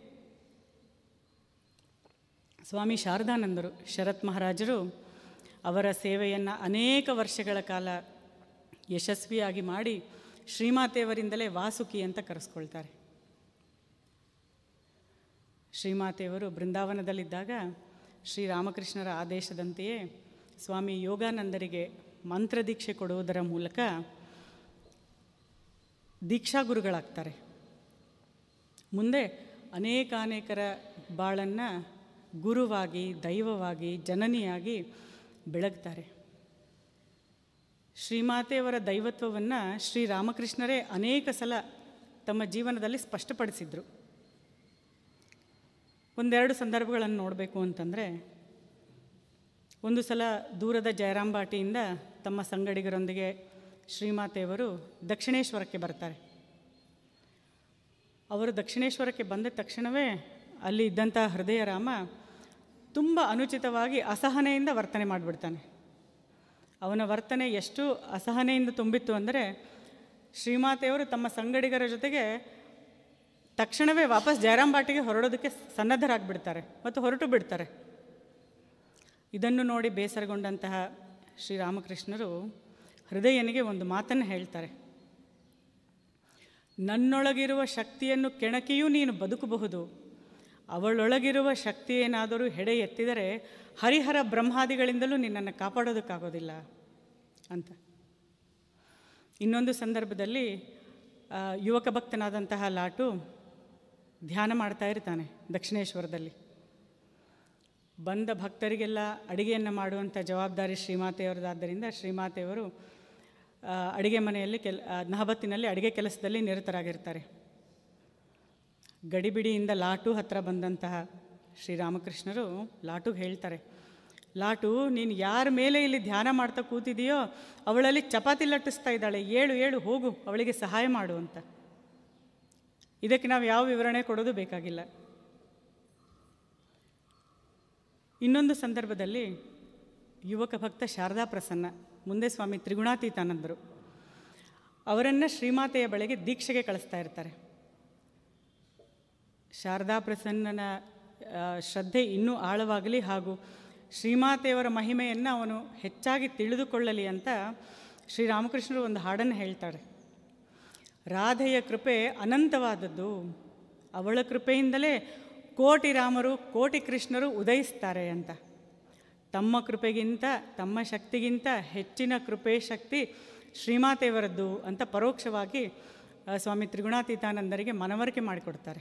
ಸ್ವಾಮಿ ಶಾರದಾನಂದರು ಶರತ್ ಮಹಾರಾಜರು ಅವರ ಸೇವೆಯನ್ನು ಅನೇಕ ವರ್ಷಗಳ ಕಾಲ ಯಶಸ್ವಿಯಾಗಿ ಮಾಡಿ ಶ್ರೀಮಾತೆಯವರಿಂದಲೇ ವಾಸುಕಿ ಅಂತ ಕರೆಸ್ಕೊಳ್ತಾರೆ ಶ್ರೀಮಾತೆಯವರು ಬೃಂದಾವನದಲ್ಲಿದ್ದಾಗ ಶ್ರೀರಾಮಕೃಷ್ಣರ ಆದೇಶದಂತೆಯೇ ಸ್ವಾಮಿ ಯೋಗಾನಂದರಿಗೆ ಮಂತ್ರದೀಕ್ಷೆ ಕೊಡುವುದರ ಮೂಲಕ ದೀಕ್ಷಾಗುರುಗಳಾಗ್ತಾರೆ ಮುಂದೆ ಅನೇಕಾನೇಕರ ಬಾಳನ್ನು ಗುರುವಾಗಿ ದೈವವಾಗಿ ಜನನಿಯಾಗಿ ಬೆಳಗ್ತಾರೆ ಶ್ರೀಮಾತೆಯವರ ದೈವತ್ವವನ್ನು ಶ್ರೀರಾಮಕೃಷ್ಣರೇ ಅನೇಕ ಸಲ ತಮ್ಮ ಜೀವನದಲ್ಲಿ ಸ್ಪಷ್ಟಪಡಿಸಿದರು ಒಂದೆರಡು ಸಂದರ್ಭಗಳನ್ನು ನೋಡಬೇಕು ಅಂತಂದರೆ ಒಂದು ಸಲ ದೂರದ ಜಯರಾಂಬಾಟಿಯಿಂದ ತಮ್ಮ ಸಂಗಡಿಗರೊಂದಿಗೆ ಶ್ರೀಮಾತೆಯವರು ದಕ್ಷಿಣೇಶ್ವರಕ್ಕೆ ಬರ್ತಾರೆ ಅವರು ದಕ್ಷಿಣೇಶ್ವರಕ್ಕೆ ಬಂದ ತಕ್ಷಣವೇ ಅಲ್ಲಿ ಇದ್ದಂಥ ಹೃದಯರಾಮ ತುಂಬ ಅನುಚಿತವಾಗಿ ಅಸಹನೆಯಿಂದ ವರ್ತನೆ ಮಾಡಿಬಿಡ್ತಾನೆ ಅವನ ವರ್ತನೆ ಎಷ್ಟು ಅಸಹನೆಯಿಂದ ತುಂಬಿತ್ತು ಅಂದರೆ ಶ್ರೀಮಾತೆಯವರು ತಮ್ಮ ಸಂಗಡಿಗರ ಜೊತೆಗೆ ತಕ್ಷಣವೇ ವಾಪಸ್ ಜಯರಾಮ್ ಬಾಟಿಗೆ ಹೊರಡೋದಕ್ಕೆ ಸನ್ನದ್ಧರಾಗಿಬಿಡ್ತಾರೆ ಮತ್ತು ಹೊರಟು ಬಿಡ್ತಾರೆ ಇದನ್ನು ನೋಡಿ ಬೇಸರಗೊಂಡಂತಹ ಶ್ರೀರಾಮಕೃಷ್ಣರು ಹೃದಯನಿಗೆ ಒಂದು ಮಾತನ್ನು ಹೇಳ್ತಾರೆ ನನ್ನೊಳಗಿರುವ ಶಕ್ತಿಯನ್ನು ಕೆಣಕಿಯೂ ನೀನು ಬದುಕಬಹುದು ಅವಳೊಳಗಿರುವ ಶಕ್ತಿ ಏನಾದರೂ ಹೆಡೆ ಎತ್ತಿದರೆ ಹರಿಹರ ಬ್ರಹ್ಮಾದಿಗಳಿಂದಲೂ ನಿನ್ನನ್ನು ಕಾಪಾಡೋದಕ್ಕಾಗೋದಿಲ್ಲ ಅಂತ ಇನ್ನೊಂದು ಸಂದರ್ಭದಲ್ಲಿ ಆ, ಯುವಕ ಭಕ್ತನಾದಂತಹ ಲಾಟು ಧ್ಯಾನ ಮಾಡ್ತಾ ಇರ್ತಾನೆ ದಕ್ಷಿಣೇಶ್ವರದಲ್ಲಿ ಬಂದ ಭಕ್ತರಿಗೆಲ್ಲ ಅಡಿಗೆಯನ್ನು ಮಾಡುವಂಥ ಜವಾಬ್ದಾರಿ ಶ್ರೀಮಾತೆಯವರದಾದ್ದರಿಂದ ಶ್ರೀಮಾತೆಯವರು ಆ, ಅಡಿಗೆ ಮನೆಯಲ್ಲಿ ಕೆಲ್ ಆ, ನಹಬತ್ತಿನಲ್ಲಿ ಅಡಿಗೆ ಕೆಲಸದಲ್ಲಿ ನಿರತರಾಗಿರ್ತಾರೆ ಗಡಿಬಿಡಿಯಿಂದ ಲಾಟು ಹತ್ರ ಬಂದಂತಹ ಶ್ರೀರಾಮಕೃಷ್ಣರು ಲಾಟುಗೆ ಹೇಳ್ತಾರೆ ಲಾಟು ನೀನು ಯಾರ ಮೇಲೆ ಇಲ್ಲಿ ಧ್ಯಾನ ಮಾಡ್ತಾ ಕೂತಿದೆಯೋ ಅವಳಲ್ಲಿ ಚಪಾತಿ ಲಟ್ಟಿಸ್ತಾ ಇದ್ದಾಳೆ ಏಳು ಏಳು ಹೋಗು ಅವಳಿಗೆ ಸಹಾಯ ಮಾಡು ಅಂತ ಇದಕ್ಕೆ ನಾವು ಯಾವ ವಿವರಣೆ ಕೊಡೋದು ಬೇಕಾಗಿಲ್ಲ ಇನ್ನೊಂದು ಸಂದರ್ಭದಲ್ಲಿ ಯುವಕ ಭಕ್ತ ಶಾರದಾ ಪ್ರಸನ್ನ ಮುಂದೆ ಸ್ವಾಮಿ ತ್ರಿಗುಣಾತೀತಾನಂದರು ಅವರನ್ನು ಶ್ರೀಮಾತೆಯ ಬಳಿಗೆ ದೀಕ್ಷೆಗೆ ಕಳಿಸ್ತಾ ಇರ್ತಾರೆ ಶಾರದಾ ಪ್ರಸನ್ನನ ಆ, ಶ್ರದ್ಧೆ ಇನ್ನೂ ಆಳವಾಗಲಿ ಹಾಗೂ ಶ್ರೀಮಾತೆಯವರ ಮಹಿಮೆಯನ್ನು ಅವನು ಹೆಚ್ಚಾಗಿ ತಿಳಿದುಕೊಳ್ಳಲಿ ಅಂತ ಶ್ರೀರಾಮಕೃಷ್ಣರು ಒಂದು ಹಾಡನ್ನು ಹೇಳ್ತಾರೆ ರಾಧೆಯ ಕೃಪೆ ಅನಂತವಾದದ್ದು ಅವಳ ಕೃಪೆಯಿಂದಲೇ ಕೋಟಿ ರಾಮರು ಕೋಟಿ ಕೃಷ್ಣರು ಉದಯಿಸ್ತಾರೆ ಅಂತ ತಮ್ಮ ಕೃಪೆಗಿಂತ ತಮ್ಮ ಶಕ್ತಿಗಿಂತ ಹೆಚ್ಚಿನ ಕೃಪೆ ಶಕ್ತಿ ಶ್ರೀಮಾತೆಯವರದ್ದು ಅಂತ ಪರೋಕ್ಷವಾಗಿ ಆ, ಸ್ವಾಮಿ ತ್ರಿಗುಣಾತೀತಾನಂದರಿಗೆ ಮನವರಿಕೆ ಮಾಡಿಕೊಡ್ತಾರೆ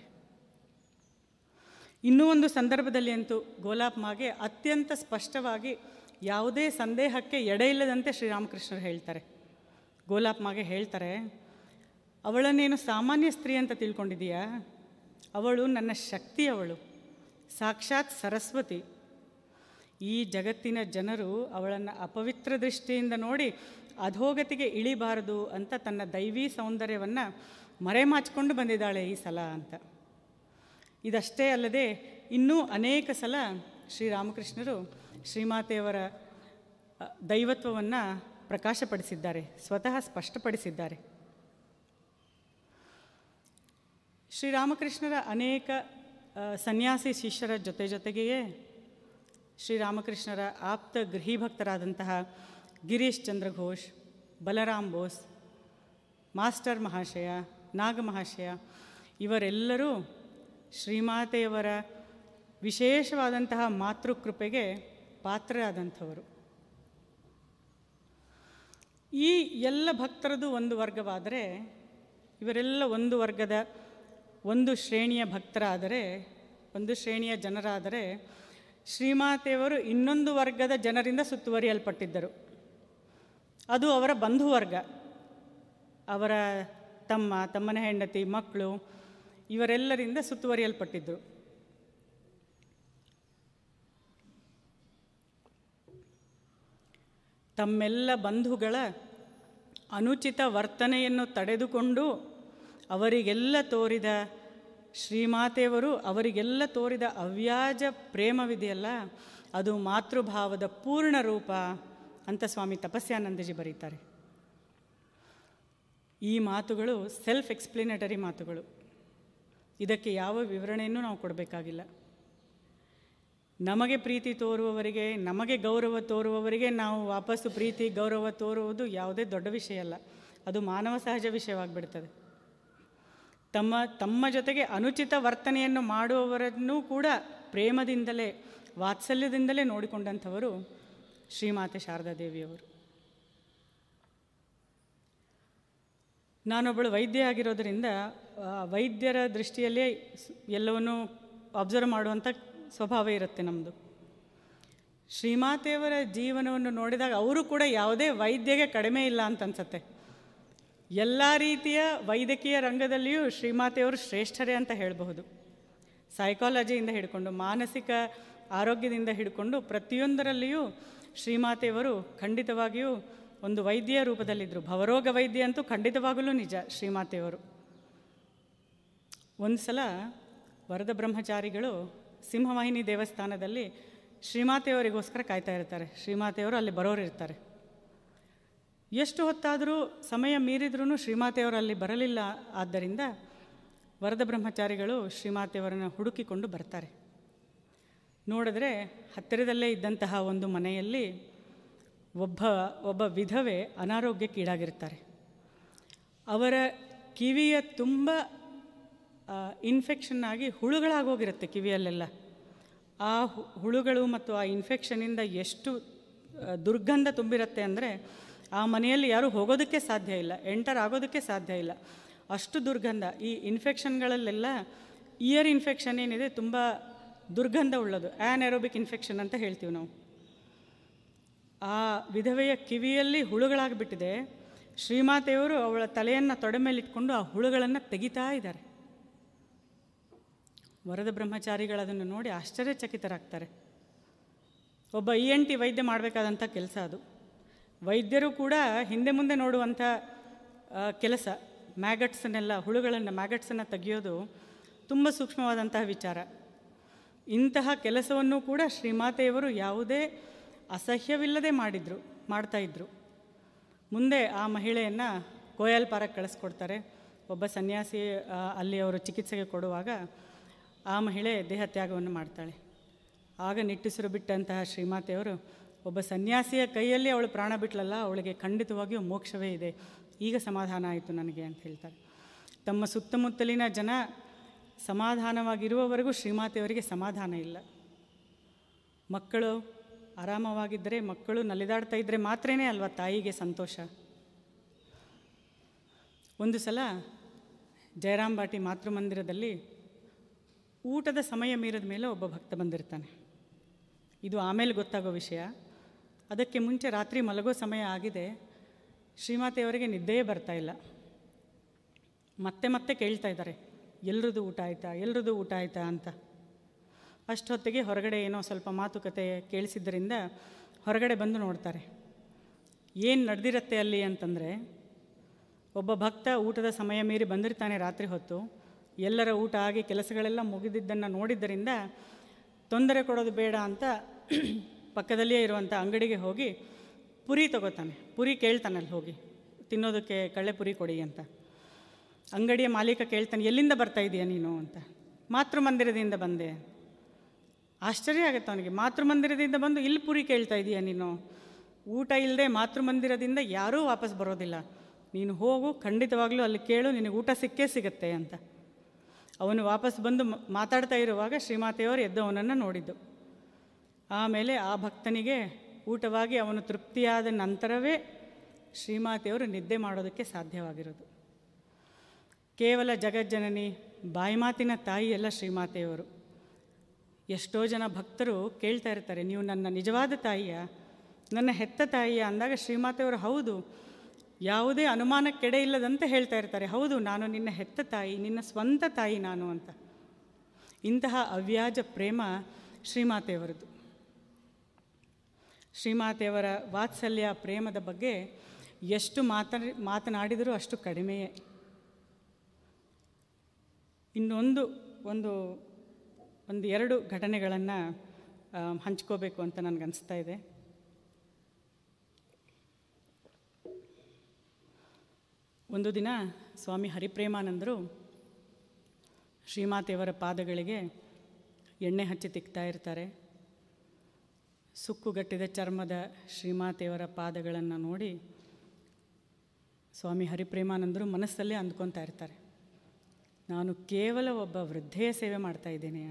ಇನ್ನೂ ಒಂದು ಸಂದರ್ಭದಲ್ಲಿ ಅಂತೂ ಗೋಲಾಪ್ ಮಾಗೆ ಅತ್ಯಂತ ಸ್ಪಷ್ಟವಾಗಿ ಯಾವುದೇ ಸಂದೇಹಕ್ಕೆ ಎಡೆ ಇಲ್ಲದಂತೆ ಶ್ರೀರಾಮಕೃಷ್ಣರು ಹೇಳ್ತಾರೆ ಗೋಲಾಪ್ ಮಾಗೆ ಹೇಳ್ತಾರೆ ಅವಳನ್ನೇನು ಸಾಮಾನ್ಯ ಸ್ತ್ರೀ ಅಂತ ತಿಳ್ಕೊಂಡಿದೀಯಾ ಅವಳು ನನ್ನ ಶಕ್ತಿ ಅವಳು ಸಾಕ್ಷಾತ್ ಸರಸ್ವತಿ ಈ ಜಗತ್ತಿನ ಜನರು ಅವಳನ್ನು ಅಪವಿತ್ರ ದೃಷ್ಟಿಯಿಂದ ನೋಡಿ ಅಧೋಗತಿಗೆ ಇಳಿಬಾರದು ಅಂತ ತನ್ನ ದೈವಿ ಸೌಂದರ್ಯವನ್ನು ಮರೆ ಮಾಚಿಕೊಂಡು ಬಂದಿದ್ದಾಳೆ ಈ ಸಲ ಅಂತ ಇದಷ್ಟೇ ಅಲ್ಲದೆ ಇನ್ನೂ ಅನೇಕ ಸಲ ಶ್ರೀರಾಮಕೃಷ್ಣರು ಶ್ರೀಮಾತೆಯವರ ಅ, ದೈವತ್ವವನ್ನು ಪ್ರಕಾಶಪಡಿಸಿದ್ದಾರೆ ಸ್ವತಃ ಸ್ಪಷ್ಟಪಡಿಸಿದ್ದಾರೆ ಶ್ರೀರಾಮಕೃಷ್ಣರ ಅನೇಕ ಆ, ಸನ್ಯಾಸಿ ಶಿಷ್ಯರ ಜೊತೆ ಜೊತೆಗೆಯೇ ಶ್ರೀರಾಮಕೃಷ್ಣರ ಆಪ್ತ ಗೃಹೀಭಕ್ತರಾದಂತಹ ಗಿರೀಶ್ ಚಂದ್ರ ಘೋಷ್ ಬಲರಾಮ್ ಬೋಸ್ ಮಾಸ್ಟರ್ ಮಹಾಶಯ ನಾಗ ಮಹಾಶಯ ಇವರೆಲ್ಲರೂ ಶ್ರೀಮಾತೆಯವರ ವಿಶೇಷವಾದಂತಹ ಮಾತೃಕೃಪೆಗೆ ಪಾತ್ರರಾದಂಥವರು ಈ ಎಲ್ಲ ಭಕ್ತರದು ಒಂದು ವರ್ಗವಾದರೆ ಇವರೆಲ್ಲ ಒಂದು ವರ್ಗದ ಒಂದು ಶ್ರೇಣಿಯ ಭಕ್ತರಾದರೆ ಒಂದು ಶ್ರೇಣಿಯ ಜನರಾದರೆ ಶ್ರೀಮಾತೆಯವರು ಇನ್ನೊಂದು ವರ್ಗದ ಜನರಿಂದ ಸುತ್ತುವರಿಯಲ್ಪಟ್ಟಿದ್ದರು ಅದು ಅವರ ಬಂಧುವರ್ಗ ಅವರ ತಮ್ಮ ತಮ್ಮನ ಹೆಂಡತಿ ಮಕ್ಕಳು ಇವರೆಲ್ಲರಿಂದ ಸುತ್ತುವರಿಯಲ್ಪಟ್ಟಿದ್ದರು ತಮ್ಮೆಲ್ಲ ಬಂಧುಗಳ ಅನುಚಿತ ವರ್ತನೆಯನ್ನು ತಡೆದುಕೊಂಡು ಅವರಿಗೆಲ್ಲ ತೋರಿದ ಶ್ರೀಮಾತೆಯವರು ಅವರಿಗೆಲ್ಲ ತೋರಿದ ಅವ್ಯಾಜ ಪ್ರೇಮವಿದೆಯಲ್ಲ ಅದು ಮಾತೃಭಾವದ ಪೂರ್ಣ ರೂಪ ಅಂತ ಸ್ವಾಮಿ ತಪಸ್ಯಾನಂದಜಿ ಬರೀತಾರೆ ಈ ಮಾತುಗಳು ಸೆಲ್ಫ್ ಎಕ್ಸ್ಪ್ಲೇನೇಟರಿ ಮಾತುಗಳು ಇದಕ್ಕೆ ಯಾವ ವಿವರಣೆಯನ್ನು ನಾವು ಕೊಡಬೇಕಾಗಿಲ್ಲ ನಮಗೆ ಪ್ರೀತಿ ತೋರುವವರಿಗೆ ನಮಗೆ ಗೌರವ ತೋರುವವರಿಗೆ ನಾವು ವಾಪಸ್ಸು ಪ್ರೀತಿ ಗೌರವ ತೋರುವುದು ಯಾವುದೇ ದೊಡ್ಡ ವಿಷಯ ಅಲ್ಲ ಅದು ಮಾನವ ಸಹಜ ವಿಷಯವಾಗಿಬಿಡ್ತದೆ ತಮ್ಮ ತಮ್ಮ ಜೊತೆಗೆ ಅನುಚಿತ ವರ್ತನೆಯನ್ನು ಮಾಡುವವರನ್ನೂ ಕೂಡ ಪ್ರೇಮದಿಂದಲೇ ವಾತ್ಸಲ್ಯದಿಂದಲೇ ನೋಡಿಕೊಂಡಂಥವರು ಶ್ರೀಮಾತೆ ಶಾರದಾ ದೇವಿಯವರು ನಾನೊಬ್ಬಳು ವೈದ್ಯ ಆಗಿರೋದರಿಂದ ಆ, ವೈದ್ಯರ ದೃಷ್ಟಿಯಲ್ಲೇ ಸ್- ಎಲ್ಲವನ್ನೂ ಅಬ್ಸರ್ವ್ ಮಾಡುವಂಥ ಸ್ವಭಾವ ಇರುತ್ತೆ ನಮ್ಮದು ಶ್ರೀಮಾತೆಯವರ ಜೀವನವನ್ನು ನೋಡಿದಾಗ ಅವರು ಕೂಡ ಯಾವುದೇ ವೈದ್ಯಗೆ ಕಡಿಮೆ ಇಲ್ಲ ಅಂತ ಅನ್ಸತ್ತೆ ಎಲ್ಲ ರೀತಿಯ ವೈದ್ಯಕೀಯ ರಂಗದಲ್ಲಿಯೂ ಶ್ರೀಮಾತೆಯವರು ಶ್ರೇಷ್ಠರೇ ಅಂತ ಹೇಳಬಹುದು ಸೈಕಾಲಜಿಯಿಂದ ಹಿಡ್ಕೊಂಡು ಮಾನಸಿಕ ಆರೋಗ್ಯದಿಂದ ಹಿಡ್ಕೊಂಡು ಪ್ರತಿಯೊಂದರಲ್ಲಿಯೂ ಶ್ರೀಮಾತೆಯವರು ಖಂಡಿತವಾಗಿಯೂ ಒಂದು ವೈದ್ಯ ರೂಪದಲ್ಲಿದ್ದರು ಭವರೋಗ ವೈದ್ಯ ಅಂತೂ ಖಂಡಿತವಾಗಲೂ ನಿಜ ಶ್ರೀಮಾತೆಯವರು ಒಂದು ಸಲ ವರದ ಬ್ರಹ್ಮಚಾರಿಗಳು ಸಿಂಹವಾಹಿನಿ ದೇವಸ್ಥಾನದಲ್ಲಿ ಶ್ರೀಮಾತೆಯವರಿಗೋಸ್ಕರ ಕಾಯ್ತಾ ಇರ್ತಾರೆ ಶ್ರೀಮಾತೆಯವರು ಅಲ್ಲಿ ಬರೋರು ಇರ್ತಾರೆ ಎಷ್ಟು ಹೊತ್ತಾದರೂ ಸಮಯ ಮೀರಿದ್ರೂ ಶ್ರೀಮಾತೆಯವರು ಅಲ್ಲಿ ಬರಲಿಲ್ಲ ಆದ್ದರಿಂದ ವರದ ಬ್ರಹ್ಮಚಾರಿಗಳು ಶ್ರೀಮಾತೆಯವರನ್ನು ಹುಡುಕಿಕೊಂಡು ಬರ್ತಾರೆ ನೋಡಿದ್ರೆ ಹತ್ತಿರದಲ್ಲೇ ಇದ್ದಂತಹ ಒಂದು ಮನೆಯಲ್ಲಿ ಒಬ್ಬ ಒಬ್ಬ ವಿಧವೆ ಅನಾರೋಗ್ಯಕ್ಕೀಡಾಗಿರ್ತಾರೆ ಅವರ ಕಿವಿಯ ತುಂಬ ಇನ್ಫೆಕ್ಷನ್ ಆಗಿ ಹುಳುಗಳಾಗೋಗಿರುತ್ತೆ ಕಿವಿಯಲ್ಲೆಲ್ಲ ಆ ಹು- ಹುಳುಗಳು ಮತ್ತು ಆ ಇನ್ಫೆಕ್ಷನಿಂದ ಎಷ್ಟು ಆ, ದುರ್ಗಂಧ ತುಂಬಿರುತ್ತೆ ಅಂದರೆ ಆ ಮನೆಯಲ್ಲಿ ಯಾರೂ ಹೋಗೋದಕ್ಕೆ ಸಾಧ್ಯ ಇಲ್ಲ ಎಂಟರ್ ಆಗೋದಕ್ಕೆ ಸಾಧ್ಯ ಇಲ್ಲ ಅಷ್ಟು ದುರ್ಗಂಧ ಈ ಇನ್ಫೆಕ್ಷನ್ಗಳಲ್ಲೆಲ್ಲ ಇಯರ್ ಇನ್ಫೆಕ್ಷನ್ ಏನಿದೆ ತುಂಬ ದುರ್ಗಂಧ ಉಳ್ಳದು ಆ್ಯನ್ಎರೋಬಿಕ್ ಇನ್ಫೆಕ್ಷನ್ ಅಂತ ಹೇಳ್ತೀವಿ ನಾವು ಆ ವಿಧವೆಯ ಕಿವಿಯಲ್ಲಿ ಹುಳುಗಳಾಗಿಬಿಟ್ಟಿದೆ ಶ್ರೀಮಾತೆಯವರು ಅವಳ ತಲೆಯನ್ನು ತೊಡೆ ಮೇಲಿಟ್ಕೊಂಡು ಆ ಹುಳುಗಳನ್ನು ತೆಗಿತಾ ಇದ್ದಾರೆ ವರದ ಬ್ರಹ್ಮಚಾರಿಗಳು ಅದನ್ನು ನೋಡಿ ಆಶ್ಚರ್ಯಚಕಿತರಾಗ್ತಾರೆ ಒಬ್ಬ ಇ ಎನ್ ಟಿ ವೈದ್ಯ ಮಾಡಬೇಕಾದಂಥ ಕೆಲಸ ಅದು ವೈದ್ಯರು ಕೂಡ ಹಿಂದೆ ಮುಂದೆ ನೋಡುವಂಥ ಆ, ಕೆಲಸ ಮ್ಯಾಗಟ್ಸನ್ನೆಲ್ಲ ಹುಳುಗಳನ್ನು ಮ್ಯಾಗಟ್ಸನ್ನು ತೆಗೆಯೋದು ತುಂಬ ಸೂಕ್ಷ್ಮವಾದಂತಹ ವಿಚಾರ ಇಂತಹ ಕೆಲಸವನ್ನು ಕೂಡ ಶ್ರೀಮಾತೆಯವರು ಯಾವುದೇ ಅಸಹ್ಯವಿಲ್ಲದೆ ಮಾಡಿದರು ಮಾಡ್ತಾಯಿದ್ರು ಮುಂದೆ ಆ ಮಹಿಳೆಯನ್ನು ಕೋಯಲ್ ಪಾರಕ್ಕೆ ಕಳಿಸ್ಕೊಡ್ತಾರೆ ಒಬ್ಬ ಸನ್ಯಾಸಿ ಆ, ಅಲ್ಲಿ ಅವರು ಚಿಕಿತ್ಸೆಗೆ ಕೊಡುವಾಗ ಆ ಮಹಿಳೆ ದೇಹತ್ಯಾಗವನ್ನು ಮಾಡ್ತಾಳೆ ಆಗ ನಿಟ್ಟುಸಿರು ಬಿಟ್ಟಂತಹ ಶ್ರೀಮಾತೆಯವರು ಒಬ್ಬ ಸನ್ಯಾಸಿಯ ಕೈಯಲ್ಲಿ ಅವಳು ಪ್ರಾಣ ಬಿಟ್ಲಲ್ಲ ಅವಳಿಗೆ ಖಂಡಿತವಾಗಿಯೂ ಮೋಕ್ಷವೇ ಇದೆ ಈಗ ಸಮಾಧಾನ ಆಯಿತು ನನಗೆ ಅಂತ ಹೇಳ್ತಾರೆ ತಮ್ಮ ಸುತ್ತಮುತ್ತಲಿನ ಜನ ಸಮಾಧಾನವಾಗಿರುವವರೆಗೂ ಶ್ರೀಮಾತೆಯವರಿಗೆ ಸಮಾಧಾನ ಇಲ್ಲ ಮಕ್ಕಳು ಆರಾಮವಾಗಿದ್ದರೆ ಮಕ್ಕಳು ನಲಿದಾಡ್ತಾ ಇದ್ದರೆ ಮಾತ್ರನೇ ಅಲ್ವಾ ತಾಯಿಗೆ ಸಂತೋಷ ಒಂದು ಸಲ ಜಯರಾಮ್ ಬಾಟಿ ಮಾತೃಮಂದಿರದಲ್ಲಿ ಊಟದ ಸಮಯ ಮೀರಿದ ಮೇಲೆ ಒಬ್ಬ ಭಕ್ತ ಬಂದಿರ್ತಾನೆ ಇದು ಆಮೇಲೆ ಗೊತ್ತಾಗೋ ವಿಷಯ ಅದಕ್ಕೆ ಮುಂಚೆ ರಾತ್ರಿ ಮಲಗೋ ಸಮಯ ಆಗಿದೆ ಶ್ರೀಮಾತೆಯವರಿಗೆ ನಿದ್ದೆಯೇ ಬರ್ತಾ ಇಲ್ಲ ಮತ್ತೆ ಮತ್ತೆ ಕೇಳ್ತಾ ಇದ್ದಾರೆ ಎಲ್ರದ್ದು ಊಟ ಆಯಿತಾ ಎಲ್ರದ್ದು ಊಟ ಆಯಿತಾ ಅಂತ ಅಷ್ಟೊತ್ತಿಗೆ ಹೊರಗಡೆ ಏನೋ ಸ್ವಲ್ಪ ಮಾತುಕತೆ ಕೇಳಿಸಿದ್ದರಿಂದ ಹೊರಗಡೆ ಬಂದು ನೋಡ್ತಾರೆ ಏನು ನಡೆದಿರತ್ತೆ ಅಲ್ಲಿ ಅಂತಂದರೆ ಒಬ್ಬ ಭಕ್ತ ಊಟದ ಸಮಯ ಮೀರಿ ಬಂದಿರ್ತಾನೆ ರಾತ್ರಿ ಹೊತ್ತು ಎಲ್ಲರ ಊಟ ಆಗಿ ಕೆಲಸಗಳೆಲ್ಲ ಮುಗಿದಿದ್ದನ್ನು ನೋಡಿದ್ದರಿಂದ ತೊಂದರೆ ಕೊಡೋದು ಬೇಡ ಅಂತ ಪಕ್ಕದಲ್ಲಿಯೇ ಇರುವಂಥ ಅಂಗಡಿಗೆ ಹೋಗಿ ಪುರಿ ತಗೋತಾನೆ ಪುರಿ ಕೇಳ್ತಾನೆ ಅಲ್ಲಿ ಹೋಗಿ ತಿನ್ನೋದಕ್ಕೆ ಕಳ್ಳೆ ಪುರಿ ಕೊಡಿ ಅಂತ ಅಂಗಡಿಯ ಮಾಲೀಕ ಕೇಳ್ತಾನೆ ಎಲ್ಲಿಂದ ಬರ್ತಾ ಇದೀಯ ನೀನು ಅಂತ ಮಾತೃಮಂದಿರದಿಂದ ಬಂದೆ ಆಶ್ಚರ್ಯ ಆಗುತ್ತೆ ಅವನಿಗೆ ಮಾತೃಮಂದಿರದಿಂದ ಬಂದು ಇಲ್ಲಿ ಪುರಿ ಕೇಳ್ತಾ ಇದೀಯ ನೀನು ಊಟ ಇಲ್ಲದೆ ಮಾತೃಮಂದಿರದಿಂದ ಯಾರೂ ವಾಪಸ್ ಬರೋದಿಲ್ಲ ನೀನು ಹೋಗು ಖಂಡಿತವಾಗ್ಲೂ ಅಲ್ಲಿ ಕೇಳು ನಿನಗೆ ಊಟ ಸಿಕ್ಕೇ ಸಿಗುತ್ತೆ ಅಂತ ಅವನು ವಾಪಸ್ ಬಂದು ಮ- ಮಾತಾಡ್ತಾ ಇರುವಾಗ ಶ್ರೀಮಾತೆಯವರು ಎದ್ದು ಅವನನ್ನು ನೋಡಿದ್ದು ಆಮೇಲೆ ಆ ಭಕ್ತನಿಗೆ ಊಟವಾಗಿ ಅವನು ತೃಪ್ತಿಯಾದ ನಂತರವೇ ಶ್ರೀಮಾತೆಯವರು ನಿದ್ದೆ ಮಾಡೋದಕ್ಕೆ ಸಾಧ್ಯವಾಗಿರೋದು ಕೇವಲ ಜಗಜ್ಜನನಿ ಬಾಯಿ ಮಾತಿನ ತಾಯಿಯಲ್ಲ ಶ್ರೀಮಾತೆಯವರು ಎಷ್ಟೋ ಜನ ಭಕ್ತರು ಕೇಳ್ತಾ ಇರ್ತಾರೆ ನೀವು ನನ್ನ ನಿಜವಾದ ತಾಯಿಯ ನನ್ನ ಹೆತ್ತ ತಾಯಿಯ ಅಂದಾಗ ಶ್ರೀಮಾತೆಯವರು ಹೌದು ಯಾವುದೇ ಅನುಮಾನಕ್ಕೆಡೆ ಇಲ್ಲದಂತೆ ಹೇಳ್ತಾ ಇರ್ತಾರೆ ಹೌದು ನಾನು ನಿನ್ನ ಹೆತ್ತ ತಾಯಿ ನಿನ್ನ ಸ್ವಂತ ತಾಯಿ ನಾನು ಅಂತ ಇಂತಹ ಅವ್ಯಾಜ ಪ್ರೇಮ ಶ್ರೀಮಾತೆಯವರದು ಶ್ರೀಮಾತೆಯವರ ವಾತ್ಸಲ್ಯ ಪ್ರೇಮದ ಬಗ್ಗೆ ಎಷ್ಟು ಮಾತನ ಮಾತನಾಡಿದರೂ ಅಷ್ಟು ಕಡಿಮೆಯೇ ಇನ್ನೊಂದು ಒಂದು ಒಂದು ಎರಡು ಘಟನೆಗಳನ್ನು ಹಂಚ್ಕೋಬೇಕು ಅಂತ ನನಗನ್ನಿಸ್ತಾ ಇದೆ ಒಂದು ದಿನ ಸ್ವಾಮಿ ಹರಿಪ್ರೇಮಾನಂದರು ಶ್ರೀಮಾತೆಯವರ ಪಾದಗಳಿಗೆ ಎಣ್ಣೆ ಹಚ್ಚಿ ತಿಕ್ತಾ ಇರ್ತಾರೆ ಸುಕ್ಕುಗಟ್ಟಿದ ಚರ್ಮದ ಶ್ರೀಮಾತೆಯವರ ಪಾದಗಳನ್ನು ನೋಡಿ ಸ್ವಾಮಿ ಹರಿಪ್ರೇಮಾನಂದರು ಮನಸ್ಸಲ್ಲೇ ಅಂದ್ಕೊತಾ ಇರ್ತಾರೆ ನಾನು ಕೇವಲ ಒಬ್ಬ ವೃದ್ಧೆಯ ಸೇವೆ ಮಾಡ್ತಾ ಇದ್ದೇನೆಯಾ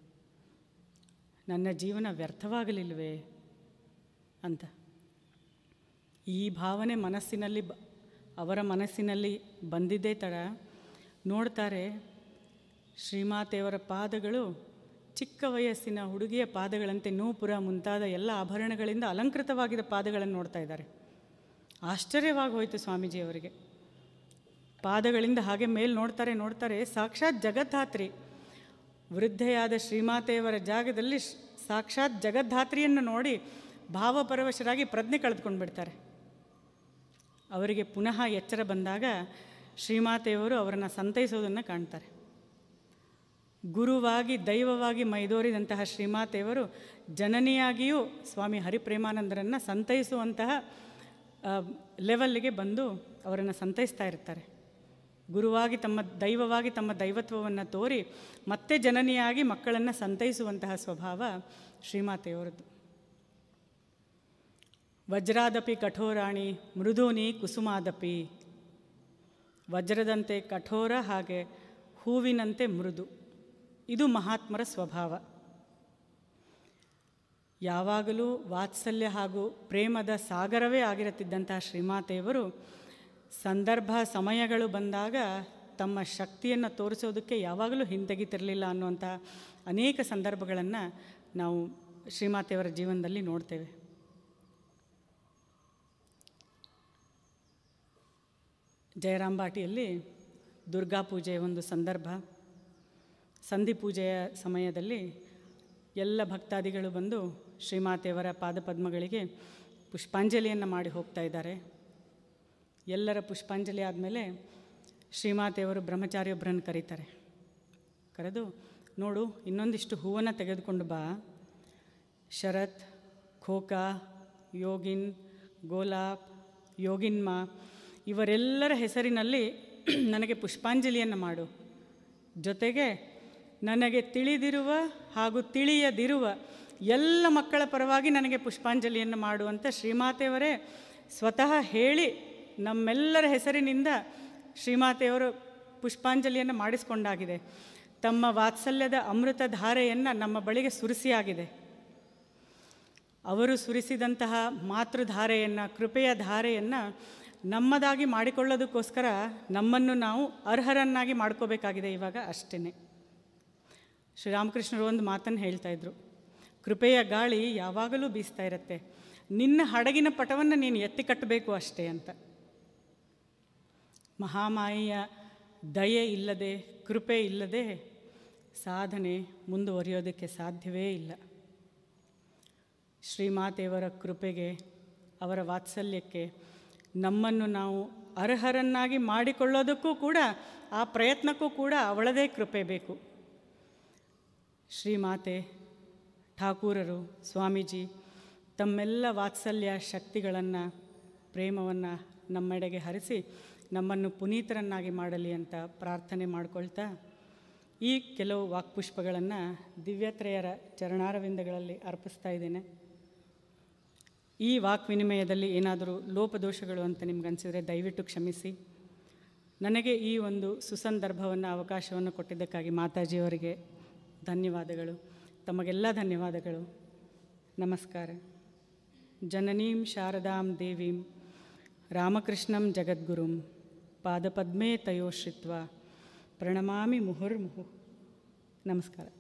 ನನ್ನ ಜೀವನ ವ್ಯರ್ಥವಾಗಲಿಲ್ವೇ ಅಂತ ಈ ಭಾವನೆ ಮನಸ್ಸಿನಲ್ಲಿ ಬ ಅವರ ಮನಸ್ಸಿನಲ್ಲಿ ಬಂದಿದ್ದೇ ತಡ ನೋಡ್ತಾರೆ ಶ್ರೀಮಾತೆಯವರ ಪಾದಗಳು ಚಿಕ್ಕ ವಯಸ್ಸಿನ ಹುಡುಗಿಯ ಪಾದಗಳಂತೆ ನೂಪುರ ಮುಂತಾದ ಎಲ್ಲ ಆಭರಣಗಳಿಂದ ಅಲಂಕೃತವಾಗಿದ್ದ ಪಾದಗಳನ್ನು ನೋಡ್ತಾ ಇದ್ದಾರೆ ಆಶ್ಚರ್ಯವಾಗಿ ಹೋಯಿತು ಸ್ವಾಮೀಜಿಯವರಿಗೆ ಪಾದಗಳಿಂದ ಹಾಗೆ ಮೇಲೆ ನೋಡ್ತಾರೆ ನೋಡ್ತಾರೆ ಸಾಕ್ಷಾತ್ ಜಗದ್ಧಾತ್ರಿ ವೃದ್ಧೆಯಾದ ಶ್ರೀಮಾತೆಯವರ ಜಾಗದಲ್ಲಿ ಶ್- ಸಾಕ್ಷಾತ್ ಜಗದ್ಧಾತ್ರಿಯನ್ನು ನೋಡಿ ಭಾವಪರವಶರಾಗಿ ಪ್ರಜ್ಞೆ ಕಳೆದುಕೊಂಡು ಬಿಡ್ತಾರೆ ಅವರಿಗೆ ಪುನಃ ಎಚ್ಚರ ಬಂದಾಗ ಶ್ರೀಮಾತೆಯವರು ಅವರನ್ನು ಸಂತೈಸೋದನ್ನು ಕಾಣ್ತಾರೆ ಗುರುವಾಗಿ ದೈವವಾಗಿ ಮೈದೋರಿದಂತಹ ಶ್ರೀಮಾತೆಯವರು ಜನನಿಯಾಗಿಯೂ ಸ್ವಾಮಿ ಹರಿಪ್ರೇಮಾನಂದರನ್ನು ಸಂತೈಸುವಂತಹ ಆ, ಲೆವೆಲ್ಲಿಗೆ ಬಂದು ಅವರನ್ನು ಸಂತೈಸ್ತಾ ಇರ್ತಾರೆ ಗುರುವಾಗಿ ತಮ್ಮ ದೈವವಾಗಿ ತಮ್ಮ ದೈವತ್ವವನ್ನು ತೋರಿ ಮತ್ತೆ ಜನನಿಯಾಗಿ ಮಕ್ಕಳನ್ನು ಸಂತೈಸುವಂತಹ ಸ್ವಭಾವ ಶ್ರೀಮಾತೆಯವರದ್ದು ವಜ್ರಾದಪಿ ಕಠೋರಾಣಿ ಮೃದೂನಿ ಕುಸುಮಾದಪಿ ವಜ್ರದಂತೆ ಕಠೋರ ಹಾಗೆ ಹೂವಿನಂತೆ ಮೃದು ಇದು ಮಹಾತ್ಮರ ಸ್ವಭಾವ ಯಾವಾಗಲೂ ವಾತ್ಸಲ್ಯ ಹಾಗೂ ಪ್ರೇಮದ ಸಾಗರವೇ ಆಗಿರುತ್ತಿದ್ದಂತಹ ಶ್ರೀಮಾತೆಯವರು ಸಂದರ್ಭ ಸಮಯಗಳು ಬಂದಾಗ ತಮ್ಮ ಶಕ್ತಿಯನ್ನು ತೋರಿಸೋದಕ್ಕೆ ಯಾವಾಗಲೂ ಹಿಂತೆಗಿತಿರಲಿಲ್ಲ ಅನ್ನುವಂಥ ಅನೇಕ ಸಂದರ್ಭಗಳನ್ನು ನಾವು ಶ್ರೀಮಾತೆಯವರ ಜೀವನದಲ್ಲಿ ನೋಡ್ತೇವೆ ಜಯರಾಂಬಾಟಿಯಲ್ಲಿ ದುರ್ಗಾ ಪೂಜೆಯ ಒಂದು ಸಂದರ್ಭ ಸಂಧಿ ಪೂಜೆಯ ಸಮಯದಲ್ಲಿ ಎಲ್ಲ ಭಕ್ತಾದಿಗಳು ಬಂದು ಶ್ರೀಮಾತೆಯವರ ಪಾದಪದ್ಮಗಳಿಗೆ ಪುಷ್ಪಾಂಜಲಿಯನ್ನು ಮಾಡಿ ಹೋಗ್ತಾ ಇದ್ದಾರೆ ಎಲ್ಲರ ಪುಷ್ಪಾಂಜಲಿ ಆದಮೇಲೆ ಶ್ರೀಮಾತೆಯವರು ಬ್ರಹ್ಮಚಾರಿಯೊಬ್ಬರನ್ನು ಕರೀತಾರೆ ಕರೆದು ನೋಡು ಇನ್ನೊಂದಿಷ್ಟು ಹೂವನ್ನು ತೆಗೆದುಕೊಂಡು ಬಾ ಶರತ್ ಖೋಕಾ ಯೋಗಿನ್ ಗೋಲಾಪ್ ಯೋಗಿನ್ಮ ಇವರೆಲ್ಲರ ಹೆಸರಿನಲ್ಲಿ ನನಗೆ ಪುಷ್ಪಾಂಜಲಿಯನ್ನು ಮಾಡು ಜೊತೆಗೆ ನನಗೆ ತಿಳಿದಿರುವ ಹಾಗೂ ತಿಳಿಯದಿರುವ ಎಲ್ಲ ಮಕ್ಕಳ ಪರವಾಗಿ ನನಗೆ ಪುಷ್ಪಾಂಜಲಿಯನ್ನು ಮಾಡುವಂತ ಶ್ರೀಮಾತೆಯವರೇ ಸ್ವತಃ ಹೇಳಿ ನಮ್ಮೆಲ್ಲರ ಹೆಸರಿನಿಂದ ಶ್ರೀಮಾತೆಯವರು ಪುಷ್ಪಾಂಜಲಿಯನ್ನು ಮಾಡಿಸ್ಕೊಂಡಾಗಿದೆ ತಮ್ಮ ವಾತ್ಸಲ್ಯದ ಅಮೃತ ಧಾರೆಯನ್ನು ನಮ್ಮ ಬಳಿಗೆ ಸುರಿಸಿಯಾಗಿದೆ ಅವರು ಸುರಿಸಿದಂತಹ ಮಾತೃಧಾರೆಯನ್ನು ಕೃಪೆಯ ಧಾರೆಯನ್ನು ನಮ್ಮದಾಗಿ ಮಾಡಿಕೊಳ್ಳೋದಕ್ಕೋಸ್ಕರ ನಮ್ಮನ್ನು ನಾವು ಅರ್ಹರನ್ನಾಗಿ ಮಾಡ್ಕೋಬೇಕಾಗಿದೆ ಇವಾಗ ಅಷ್ಟೇ ಶ್ರೀರಾಮಕೃಷ್ಣರು ಒಂದು ಮಾತನ್ನು ಹೇಳ್ತಾ ಇದ್ರು ಕೃಪೆಯ ಗಾಳಿ ಯಾವಾಗಲೂ ಬೀಸ್ತಾ ಇರುತ್ತೆ ನಿನ್ನ ಹಡಗಿನ ಪಟವನ್ನು ನೀನು ಎತ್ತಿ ಕಟ್ಟಬೇಕು ಅಷ್ಟೇ ಅಂತ ಮಹಾಮಾಯಿಯ ದಯೆ ಇಲ್ಲದೆ ಕೃಪೆ ಇಲ್ಲದೆ ಸಾಧನೆ ಮುಂದುವರಿಯೋದಕ್ಕೆ ಸಾಧ್ಯವೇ ಇಲ್ಲ ಶ್ರೀಮಾತೆಯವರ ಕೃಪೆಗೆ ಅವರ ವಾತ್ಸಲ್ಯಕ್ಕೆ ನಮ್ಮನ್ನು ನಾವು ಅರ್ಹರನ್ನಾಗಿ ಮಾಡಿಕೊಳ್ಳೋದಕ್ಕೂ ಕೂಡ ಆ ಪ್ರಯತ್ನಕ್ಕೂ ಕೂಡ ಅವಳದೇ ಕೃಪೆ ಬೇಕು ಶ್ರೀಮಾತೆ ಠಾಕೂರರು ಸ್ವಾಮೀಜಿ ತಮ್ಮೆಲ್ಲ ವಾತ್ಸಲ್ಯ ಶಕ್ತಿಗಳನ್ನು ಪ್ರೇಮವನ್ನು ನಮ್ಮೆಡೆಗೆ ಹರಿಸಿ ನಮ್ಮನ್ನು ಪುನೀತರನ್ನಾಗಿ ಮಾಡಲಿ ಅಂತ ಪ್ರಾರ್ಥನೆ ಮಾಡ್ಕೊಳ್ತಾ ಈ ಕೆಲವು ವಾಕ್ಪುಷ್ಪಗಳನ್ನು ದಿವ್ಯತ್ರಯರ ಚರಣಾರವಿಂದಗಳಲ್ಲಿ ಅರ್ಪಿಸ್ತಾ ಇದ್ದೇನೆ ಈ ವಾಕ್ ವಿನಿಮಯದಲ್ಲಿ ಏನಾದರೂ ಲೋಪದೋಷಗಳು ಅಂತ ನಿಮ್ಗೆ ಅನಿಸಿದರೆ ದಯವಿಟ್ಟು ಕ್ಷಮಿಸಿ ನನಗೆ ಈ ಒಂದು ಸುಸಂದರ್ಭವನ್ನು ಅವಕಾಶವನ್ನು ಕೊಟ್ಟಿದ್ದಕ್ಕಾಗಿ ಮಾತಾಜಿಯವರಿಗೆ ಧನ್ಯವಾದಗಳು ತಮಗೆಲ್ಲ ಧನ್ಯವಾದಗಳು ನಮಸ್ಕಾರ ಜನನೀಂ ಶಾರದಾಂ ದೇವೀಂ ರಾಮಕೃಷ್ಣಂ ಜಗದ್ಗುರುಂ ಪಾದಪದ್ಮೇ ತಯೋಶ್ರಿತ್ವ ಪ್ರಣಮಾಮಿ ಮುಹುರ್ಮುಹು ನಮಸ್ಕಾರ